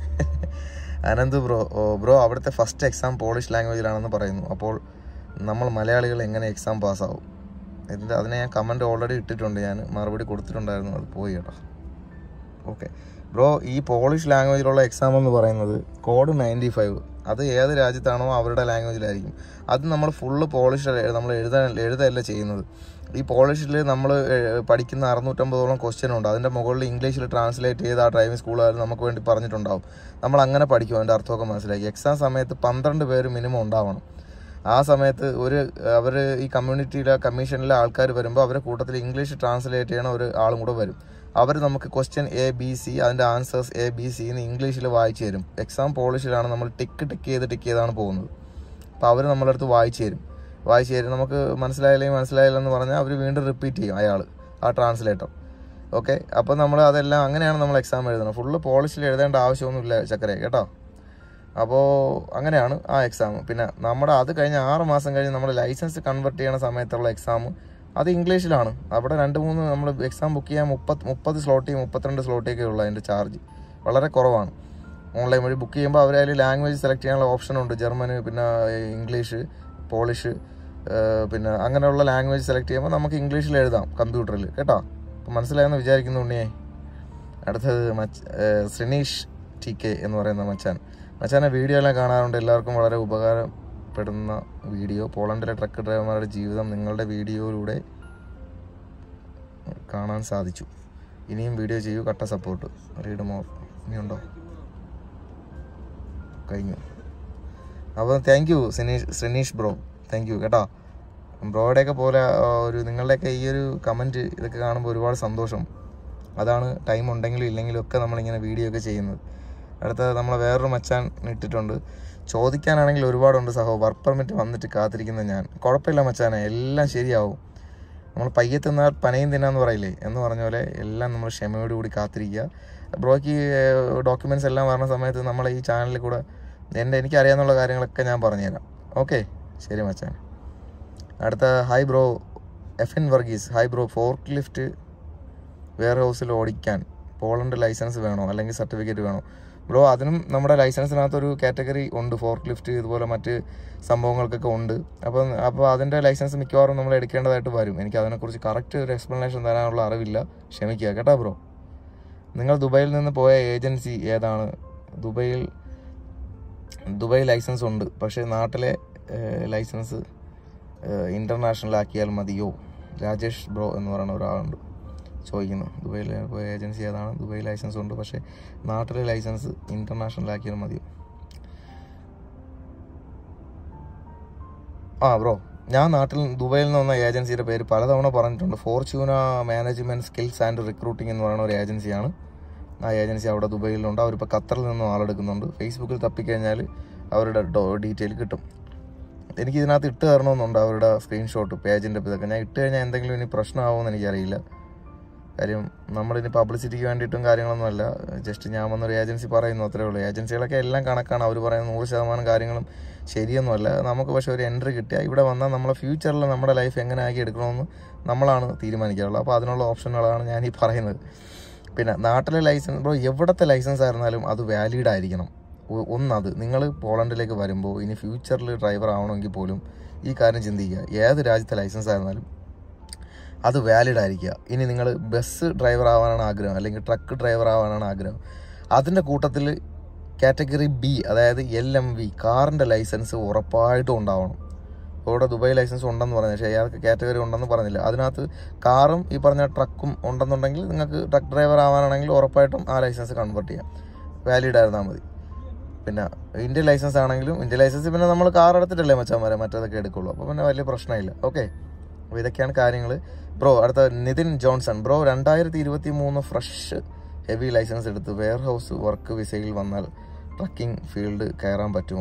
Anand bro oh bro അവിടുത്തെ ഫസ്റ്റ് എക്സാം പോളിഷ് ലാംഗ്വേജിലാണെന്ന് പറയുന്നു അപ്പോൾ നമ്മൾ മലയാളികൾ എങ്ങനെ എക്സാം പാസ്സാവും ഇതിൻ്റെ അതിനെ ഞാൻ കമൻറ്റ് ഓൾറെഡി ഇട്ടിട്ടുണ്ട് ഞാൻ മറുപടി കൊടുത്തിട്ടുണ്ടായിരുന്നു അത് പോയി കേട്ടോ ഓക്കെ ബ്രോ ഈ പോളിഷ് ലാംഗ്വേജിലുള്ള എക്സാം എന്ന് പറയുന്നത് കോഡ് നയൻറ്റി ഫൈവ് അത് ഏത് രാജ്യത്താണോ അവരുടെ ലാംഗ്വേജിലായിരിക്കും അത് നമ്മൾ ഫുള്ള് പോളിഷ് നമ്മൾ എഴുതാൻ എഴുതല്ല ചെയ്യുന്നത് ഈ പോളിഷിൽ നമ്മൾ പഠിക്കുന്ന അറുന്നൂറ്റമ്പതോളം ക്വസ്റ്റ്യൻ ഉണ്ട് അതിൻ്റെ മുകളിൽ ഇംഗ്ലീഷിൽ ട്രാൻസ്ലേറ്റ് ചെയ്ത് ആ ഡ്രൈവിംഗ് സ്കൂളുകാർ നമുക്ക് വേണ്ടി പറഞ്ഞിട്ടുണ്ടാവും നമ്മൾ അങ്ങനെ പഠിക്കും അതിൻ്റെ അർത്ഥമൊക്കെ മനസ്സിലാക്കി എക്സാം സമയത്ത് പന്ത്രണ്ട് പേര് മിനിമം ഉണ്ടാവണം ആ സമയത്ത് ഒരു അവർ ഈ കമ്മ്യൂണിറ്റിയിലെ കമ്മീഷനിലെ ആൾക്കാർ വരുമ്പോൾ അവരുടെ കൂട്ടത്തിൽ ഇംഗ്ലീഷ് ട്രാൻസ്ലേറ്റ് ചെയ്യണ ഒരു ആളും കൂടെ വരും അവർ നമുക്ക് ക്വസ്റ്റ്യൻ എ ബി സി അതിൻ്റെ ആൻസേഴ്സ് എ ബി സി എന്ന് ഇംഗ്ലീഷിൽ വായിച്ചു തരും എക്സാം പോളിഷിലാണ് നമ്മൾ ടിക്ക് ടിക്ക് ചെയ്ത് ടിക്ക് ചെയ്താണ് പോകുന്നത് അപ്പോൾ അവർ നമ്മളെ അടുത്ത് വായിച്ചു തരും വായിച്ചു തരും നമുക്ക് മനസ്സിലായില്ലെങ്കിൽ മനസ്സിലായില്ലെന്ന് പറഞ്ഞാൽ അവർ വീണ്ടും റിപ്പീറ്റ് ചെയ്യും അയാൾ ആ ട്രാൻസ്ലേറ്റർ ഓക്കെ അപ്പോൾ നമ്മൾ അതെല്ലാം അങ്ങനെയാണ് നമ്മൾ എക്സാം എഴുതുന്നത് ഫുള്ള് പോളിഷിൽ എഴുതേണ്ട ആവശ്യമൊന്നുമില്ല ചക്കരെ കേട്ടോ അപ്പോൾ അങ്ങനെയാണ് ആ എക്സാം പിന്നെ നമ്മുടെ അത് കഴിഞ്ഞ് ആറ് മാസം കഴിഞ്ഞ് നമ്മൾ ലൈസൻസ് കൺവെർട്ട് ചെയ്യണ സമയത്തുള്ള എക്സാം അത് ഇംഗ്ലീഷിലാണ് അവിടെ രണ്ട് മൂന്ന് നമ്മൾ എക്സാം ബുക്ക് ചെയ്യാൻ മുപ്പത് മുപ്പത് സ്ലോട്ടി മുപ്പത്തിരണ്ട് സ്ലോട്ടിയൊക്കെ ഉള്ളൂ അതിൻ്റെ ചാർജ് വളരെ കുറവാണ് ഓൺലൈൻ വഴി ബുക്ക് ചെയ്യുമ്പോൾ അവർ അതിൽ ലാംഗ്വേജ് സെലക്ട് ചെയ്യാനുള്ള ഓപ്ഷൻ ഉണ്ട് ജർമ്മന് പിന്നെ ഇംഗ്ലീഷ് പോളിഷ് ഏഹ് പിന്നെ അങ്ങനെയുള്ള ലാംഗ്വേജ് സെലക്ട് ചെയ്യുമ്പോൾ നമുക്ക് ഇംഗ്ലീഷിൽ എഴുതാം കമ്പ്യൂട്ടറിൽ കേട്ടോ അപ്പം മനസ്സിലായെന്ന് വിചാരിക്കുന്നു ഉണ്ണിയെ അടുത്തത് മച്ച് ഏഹ് ശ്രീനീഷ് ടി കെ എന്ന് പറയുന്ന മച്ചാൻ മച്ചാനെ വീഡിയോ എല്ലാം കാണാറുണ്ട് എല്ലാവർക്കും വളരെ ഉപകാരപ്പെടുന്ന വീഡിയോ പോളണ്ടിലെ ട്രക്ക് ഡ്രൈവർമാരുടെ ജീവിതം നിങ്ങളുടെ വീഡിയോയിലൂടെ കാണാൻ സാധിച്ചു ഇനിയും വീഡിയോ ചെയ്യൂ കട്ട സപ്പോർട്ട് റീഡ് മോർ ഇനിയുണ്ടോ കഴിഞ്ഞു അപ്പോൾ thank you Sineesh Sreenish bro thank you കേട്ടോ ബ്രോയുടെയൊക്കെ പോലെ ആ, ഒരു നിങ്ങളുടെയൊക്കെ ഈ ഒരു കമൻറ്റ് ഇതൊക്കെ കാണുമ്പോൾ ഒരുപാട് സന്തോഷം അതാണ് ടൈം ഉണ്ടെങ്കിലും ഇല്ലെങ്കിലും ഒക്കെ നമ്മളിങ്ങനെ വീഡിയോ ഒക്കെ ചെയ്യുന്നത് അടുത്ത നമ്മളെ വേറൊരു മച്ചാൻ ഇട്ടിട്ടുണ്ട് ചോദിക്കാനാണെങ്കിൽ ഒരുപാടുണ്ട് സഹോ വർക്ക് പെർമിറ്റ് വന്നിട്ട് കാത്തിരിക്കുന്ന ഞാൻ കുഴപ്പമില്ല മച്ചാനെ എല്ലാം ശരിയാവും നമ്മൾ പയ്യെ തിന്നാൽ പനയും തിന്നാന്ന് പറയില്ലേ എന്ന് പറഞ്ഞ പോലെ എല്ലാം നമ്മൾ ക്ഷമയോടുകൂടി കാത്തിരിക്കുക ബ്രോയ്ക്ക് ഡോക്യുമെൻറ്റ്സ് എല്ലാം വരുന്ന സമയത്ത് നമ്മളെ ഈ ചാനലിൽ കൂടെ എൻ്റെ എനിക്കറിയാവുന്ന കാര്യങ്ങളൊക്കെ ഞാൻ പറഞ്ഞുതരാം ഓക്കെ ശരി മച്ചാൻ അടുത്ത hi bro F N Varghese hi bro forklift വെയർ ഹൗസിൽ ഓടിക്കാൻ പോളണ്ട് ലൈസൻസ് വേണോ അല്ലെങ്കിൽ സർട്ടിഫിക്കറ്റ് വേണോ ബ്രോ അതിനും നമ്മുടെ ലൈസൻസിനകത്ത് ഒരു കാറ്റഗറി ഉണ്ട് ഫോർക്ക് ലിഫ്റ്റ് ഇതുപോലെ മറ്റ് സംഭവങ്ങൾക്കൊക്കെ ഉണ്ട് അപ്പം അപ്പോൾ അതിൻ്റെ ലൈസൻസ് മിക്കവാറും നമ്മൾ എടുക്കേണ്ടതായിട്ട് വരും എനിക്ക് അതിനെക്കുറിച്ച് കറക്റ്റ് ഒരു എക്സ്പ്ലനേഷൻ തരാനുള്ള അറിവില്ല ക്ഷമിക്കുക കേട്ടോ ബ്രോ നിങ്ങൾ ദുബൈയിൽ നിന്ന് പോയ ഏജൻസി ഏതാണ് ദുബൈയിൽ ദുബായ് ലൈസൻസ് ഉണ്ട് പക്ഷേ നാട്ടിലെ ഏഹ്, ലൈസൻസ് ഇൻ്റർനാഷണൽ ആക്കിയാൽ മതിയോ രാജേഷ് ബ്രോ എന്ന് പറയുന്ന ഒരാളുണ്ട് ചോദിക്കുന്നു ദുബൈയിൽ പോയ ഏജൻസി ഏതാണ് ദുബായ് ലൈസൻസ് ഉണ്ട് പക്ഷേ നാട്ടിലെ ലൈസൻസ് ഇൻ്റർനാഷണൽ ആക്കിയാൽ മതിയോ ആ ബ്രോ ഞാൻ നാട്ടിൽ ദുബൈയിൽ നിന്ന് വന്ന ഏജൻസിയുടെ പേര് പലതവണ പറഞ്ഞിട്ടുണ്ട് Fortuna management skills and recruiting എന്ന് പറയുന്ന ഒരു ഏജൻസിയാണ് ആ ഏജൻസി അവിടെ ദുബൈയിലുണ്ട് അവരിപ്പോൾ ഖത്തറിൽ നിന്നും ആളെടുക്കുന്നുണ്ട് ഫേസ്ബുക്കിൽ തപ്പിക്കഴിഞ്ഞാൽ അവരുടെ ഡീറ്റെയിൽ കിട്ടും എനിക്ക് ഇതിനകത്ത് ഇട്ട് തരണമെന്നുണ്ട് അവരുടെ സ്ക്രീൻഷോട്ട് പേജിൻ്റെ ഇതൊക്കെ ഞാൻ ഇട്ട് കഴിഞ്ഞാൽ എന്തെങ്കിലും ഇനി പ്രശ്നമാവുമെന്ന് എനിക്കറിയില്ല കാര്യം നമ്മളിനി പബ്ലിസിറ്റിക്ക് വേണ്ടിയിട്ടും കാര്യങ്ങളൊന്നുമല്ല ജസ്റ്റ് ഞാൻ വന്നൊരു ഏജൻസി പറയുന്നു അത്രേ ഉള്ളൂ ഏജൻസികളൊക്കെ എല്ലാം കണക്കാണ് അവർ പറയുന്ന നൂറ് ശതമാനം കാര്യങ്ങളും ശരിയൊന്നുമല്ല നമുക്ക് പക്ഷേ ഒരു എൻട്രി കിട്ടിയാൽ ഇവിടെ വന്നാൽ നമ്മളെ ഫ്യൂച്ചറിൽ നമ്മുടെ ലൈഫ് എങ്ങനെ ആക്കി എടുക്കണമെന്ന് നമ്മളാണ് തീരുമാനിക്കാറുള്ളത് അപ്പോൾ അതിനുള്ള ഓപ്ഷനുകളാണ് ഞാൻ ഈ പറയുന്നത് പിന്നെ നാട്ടിലെ ലൈസൻസ് ഇപ്പോൾ എവിടത്തെ ലൈസൻസ് ആയിരുന്നാലും അത് വാലിഡ് ആയിരിക്കണം ഒ- ഒന്നത് നിങ്ങൾ പോളണ്ടിലേക്ക് വരുമ്പോൾ ഇനി ഫ്യൂച്ചറിൽ ഡ്രൈവർ ആവണമെങ്കിൽ പോലും ഈ കാര്യം ചിന്തിക്കുക ഏത് രാജ്യത്തെ ലൈസൻസ് ആയിരുന്നാലും അത് വാലിഡ് ആയിരിക്കുക ഇനി നിങ്ങൾ ബസ് ഡ്രൈവർ ആവാനാണ് ആഗ്രഹം അല്ലെങ്കിൽ ട്രക്ക് ഡ്രൈവർ ആവാനാണ് ആഗ്രഹം അതിൻ്റെ കൂട്ടത്തിൽ കാറ്റഗറി ബി അതായത് എൽ എം വി കാറിൻ്റെ ലൈസൻസ് ഉറപ്പായിട്ടും ഉണ്ടാവണം ഇവിടെ ദുബായ് ലൈസൻസ് ഉണ്ടെന്ന് പറഞ്ഞു പക്ഷേ അയാൾക്ക് കാറ്റഗറി ഉണ്ടെന്ന് പറഞ്ഞില്ല അതിനകത്ത് കാറും ഈ പറഞ്ഞ ട്രക്കും ഉണ്ടെന്നുണ്ടെങ്കിൽ നിങ്ങൾക്ക് ട്രക്ക് ഡ്രൈവർ ആവാനാണെങ്കിൽ ഉറപ്പായിട്ടും ആ ലൈസൻസ് കൺവേർട്ട് ചെയ്യാം വാലിഡ് ആയിരുന്നാൽ മതി പിന്നെ ഇന്ത്യൻ ലൈസൻസ് ആണെങ്കിലും ഇന്ത്യൻ ലൈസൻസ് പിന്നെ നമ്മൾ കാർ എടുത്തിട്ടല്ലേ മച്ചാന്മാരെ മറ്റേതൊക്കെ എടുക്കുള്ളൂ അപ്പോൾ പിന്നെ വലിയ പ്രശ്നമില്ല ഓക്കെ അപ്പോൾ ഇതൊക്കെയാണ് കാര്യങ്ങൾ ബ്രോ അടുത്ത നിതിൻ ജോൺസൺ ബ്രോ രണ്ടായിരത്തി ഇരുപത്തി മൂന്ന് ഫ്രഷ് ഹെവി ലൈസൻസ് എടുത്ത് വെയർ ഹൗസ് വർക്ക് വിസയിൽ വന്നാൽ ട്രക്കിംഗ് ഫീൽഡ് കയറാൻ പറ്റുമോ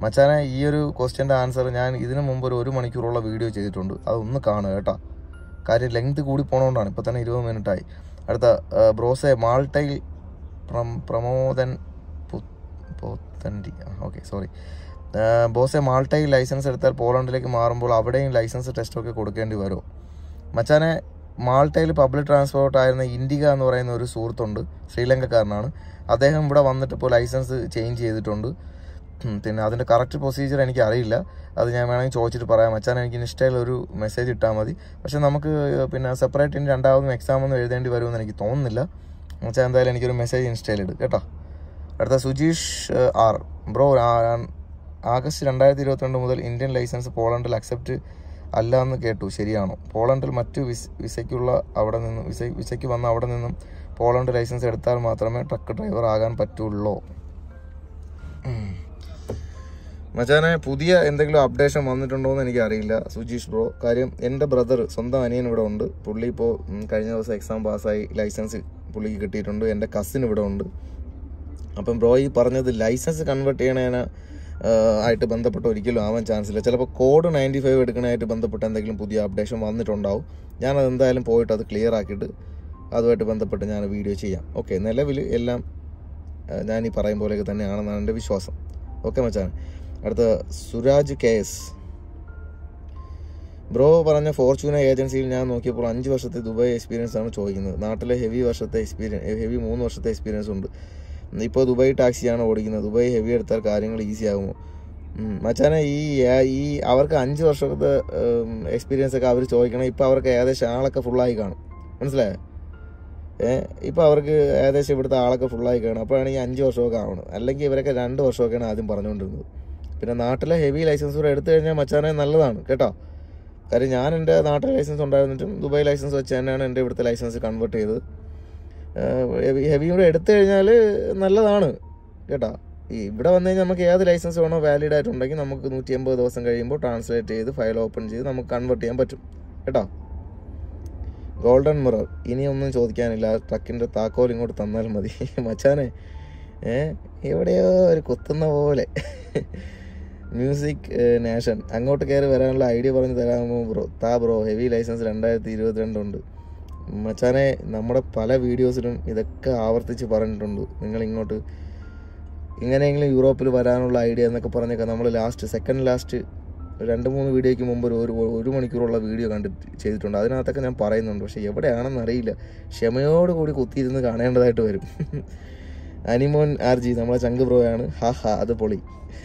മച്ചാനെ ഈ ഒരു ക്വസ്റ്റ്യൻ്റെ ആൻസർ ഞാൻ ഇതിനു മുമ്പ് ഒരു ഒരു മണിക്കൂറുള്ള വീഡിയോ ചെയ്തിട്ടുണ്ട് അതൊന്ന് കാണുക കേട്ടോ കാര്യം ലെങ്ത് കൂടി പോണോണ്ടാണ് ഇപ്പോൾ തന്നെ ഇരുപത് മിനിറ്റായി അടുത്ത ആ, ബ്രോസെ മാൾട്ടൈൽ പ്രം- പ്രമോദൻ പു- പോത്തൻഡി ഓക്കെ സോറി ബോസെ മാൾട്ടയിൽ ലൈസൻസ് എടുത്താൽ പോളണ്ടിലേക്ക് മാറുമ്പോൾ അവിടെയും ലൈസൻസ് ടെസ്റ്റൊക്കെ കൊടുക്കേണ്ടി വരുമോ മച്ചാനെ മാൾട്ടയിൽ പബ്ലിക് ട്രാൻസ്പോർട്ട് ആയിരുന്ന ഇൻഡിക എന്ന് പറയുന്ന ഒരു സുഹൃത്തുണ്ട് ശ്രീലങ്കക്കാരനാണ് അദ്ദേഹം ഇവിടെ വന്നിട്ട് ഇപ്പോൾ ലൈസൻസ് ചേഞ്ച് ചെയ്തിട്ടുണ്ട് ഉം, പിന്നെ അതിൻ്റെ കറക്റ്റ് പ്രൊസീജിയർ എനിക്ക് അറിയില്ല അത് ഞാൻ വേണമെങ്കിൽ ചോദിച്ചിട്ട് പറയാം മച്ചാൻ എനിക്ക് ഇൻസ്റ്റയിൽ ഒരു മെസ്സേജ് ഇട്ടാൽ മതി പക്ഷെ നമുക്ക് പിന്നെ സെപ്പറേറ്റ് ഇനി രണ്ടാമതും എക്സാം ഒന്നും എഴുതേണ്ടി വരുമെന്ന് എനിക്ക് തോന്നുന്നില്ല മച്ചാൻ എന്തായാലും എനിക്കൊരു മെസ്സേജ് ഇൻസ്റ്റയിൽ ഇടും കേട്ടോ അടുത്ത സുജീഷ് ഏഹ്, ആർ ബ്രോ ആ- ആഗസ്റ്റ് രണ്ടായിരത്തി ഇരുപത്തിരണ്ട് മുതൽ ഇന്ത്യൻ ലൈസൻസ് പോളണ്ടിൽ അക്സെപ്റ്റ് അല്ല എന്ന് കേട്ടു ശരിയാണോ പോളണ്ടിൽ മറ്റു വിസ് വിസയ്ക്കുള്ള അവിടെ നിന്നും വിസ വിസയ്ക്ക് വന്ന അവിടെ നിന്നും പോളണ്ട് ലൈസൻസ് എടുത്താൽ മാത്രമേ ട്രക്ക് ഡ്രൈവർ ആകാൻ പറ്റുള്ളൂ മച്ചാനെ പുതിയ എന്തെങ്കിലും അപ്ഡേഷൻ വന്നിട്ടുണ്ടോ എന്ന് എനിക്ക് അറിയില്ല സുജീഷ് ബ്രോ കാര്യം എൻ്റെ ബ്രദർ സ്വന്തം അനിയൻ ഇവിടെ ഉണ്ട് പുള്ളി ഇപ്പോൾ കഴിഞ്ഞ ദിവസം എക്സാം പാസ്സായി ലൈസൻസ് പുള്ളിക്ക് കിട്ടിയിട്ടുണ്ട് എൻ്റെ കസിൻ ഇവിടെ ഉണ്ട് അപ്പം ബ്രോ ഈ പറഞ്ഞത് ലൈസൻസ് കൺവേർട്ട് ചെയ്യണേന് ആയിട്ട് ബന്ധപ്പെട്ട് ഒരിക്കലും ആവാൻ ചാൻസ് ഇല്ല ചിലപ്പോൾ കോഡ് നയൻറ്റി ഫൈവ് എടുക്കണമായിട്ട് ബന്ധപ്പെട്ട് എന്തെങ്കിലും പുതിയ അപ്ഡേഷൻ വന്നിട്ടുണ്ടാവും ഞാനത് എന്തായാലും പോയിട്ട് അത് ക്ലിയർ ആക്കിയിട്ട് അതുമായിട്ട് ബന്ധപ്പെട്ട് ഞാൻ വീഡിയോ ചെയ്യാം ഓക്കെ നിലവിൽ എല്ലാം ആ, ഞാൻ ഈ പറയും പോലെയൊക്കെ തന്നെയാണെന്നാണ് എൻ്റെ വിശ്വാസം ഓക്കെ മച്ചാൻ അടുത്ത സുരാജ് കെ എസ് ബ്രോ പറഞ്ഞ ഫോർച്യൂണർ ഏജൻസിയിൽ ഞാൻ നോക്കിയപ്പോൾ അഞ്ച് വർഷത്തെ ദുബായ് എക്സ്പീരിയൻസ് ആണ് ചോദിക്കുന്നത് നാട്ടിലെ ഹെവി വർഷത്തെ എക്സ്പീരിയൻസ് ഹെവി മൂന്ന് വർഷത്തെ എക്സ്പീരിയൻസ് ഉണ്ട് ഇപ്പോൾ ദുബായ് ടാക്സിയാണ് ഓടിക്കുന്നത് ദുബായ് ഹെവി എടുത്താൽ കാര്യങ്ങൾ ഈസി ആകുമോ ഉം. മച്ചാനെ ഈ ആ- ഈ അവർക്ക് അഞ്ച് വർഷത്തെ എക്സ്പീരിയൻസ് ഒക്കെ അവർ ചോദിക്കണം ഇപ്പോൾ അവർക്ക് ഏകദേശം ആളൊക്കെ ഫുള്ളായി കാണും മനസ്സിലായോ ഏഹ് ഇപ്പോൾ അവർക്ക് ഏകദേശം ഇവിടുത്തെ ആളൊക്കെ ഫുള്ളായി കാണും അപ്പോഴാണ് ഈ അഞ്ച് വർഷമൊക്കെ ആവണം അല്ലെങ്കിൽ ഇവരൊക്കെ രണ്ട് വർഷമൊക്കെയാണ് ആദ്യം പറഞ്ഞുകൊണ്ടിരുന്നത് പിന്നെ നാട്ടിലെ ഹെവി ലൈസൻസ് കൂടെ എടുത്തു കഴിഞ്ഞാൽ മച്ചാനെ നല്ലതാണ് കേട്ടോ കാര്യം ഞാൻ എൻ്റെ നാട്ടിലെ ലൈസൻസ് ഉണ്ടായിരുന്നിട്ടും ദുബായ് ലൈസൻസ് വെച്ച് തന്നെയാണ് എൻ്റെ ഇവിടുത്തെ ലൈസൻസ് കൺവേർട്ട് ചെയ്തത് ഹെവി കൂടെ എടുത്തു കഴിഞ്ഞാൽ നല്ലതാണ് കേട്ടോ ഈ ഇവിടെ വന്നു കഴിഞ്ഞാൽ നമുക്ക് ഏത് ലൈസൻസ് വേണോ വാലിഡ് ആയിട്ടുണ്ടെങ്കിൽ നമുക്ക് നൂറ്റി എൺപത് ദിവസം കഴിയുമ്പോൾ ട്രാൻസ്ലേറ്റ് ചെയ്ത് ഫയൽ ഓപ്പൺ ചെയ്ത് നമുക്ക് കൺവേർട്ട് ചെയ്യാൻ പറ്റും കേട്ടോ ഗോൾഡൻ മിറർ ഇനിയൊന്നും ചോദിക്കാനില്ല ട്രക്കിൻ്റെ താക്കോൽ ഇങ്ങോട്ട് തന്നാൽ മതി മച്ചാനെ ഏ എവിടെയോ ഒരു കുത്തുന്ന പോലെ മ്യൂസിക് നേഷൻ അങ്ങോട്ട് കയറി വരാനുള്ള ഐഡിയ പറഞ്ഞു തരാമോ ബ്രോ താ ബ്രോ ഹെവി ലൈസൻസ് രണ്ടായിരത്തി ഇരുപത്തിരണ്ടുണ്ട് മച്ചാനെ നമ്മുടെ പല വീഡിയോസിലും ഇതൊക്കെ ആവർത്തിച്ച് പറഞ്ഞിട്ടുണ്ട് നിങ്ങൾ ഇങ്ങോട്ട് ഇങ്ങനെയെങ്കിലും യൂറോപ്പിൽ വരാനുള്ള ഐഡിയ എന്നൊക്കെ പറഞ്ഞൊക്കെ നമ്മൾ ലാസ്റ്റ് സെക്കൻഡ് ലാസ്റ്റ് രണ്ട് മൂന്ന് വീഡിയോയ്ക്ക് മുമ്പ് ഒരു ഒരു ഒരു മണിക്കൂറുള്ള വീഡിയോ കണ്ടിട്ട് ചെയ്തിട്ടുണ്ട് അതിനകത്തൊക്കെ ഞാൻ പറയുന്നുണ്ട് പക്ഷേ എവിടെയാണെന്ന് അറിയില്ല ക്ഷമയോട് കൂടി കുത്തിയിരുന്ന് കാണേണ്ടതായിട്ട് വരും അനിമോൻ ആർ ജി നമ്മളെ ചങ്ക് ബ്രോയാണ് ഹാ ഹാ അത് പൊളി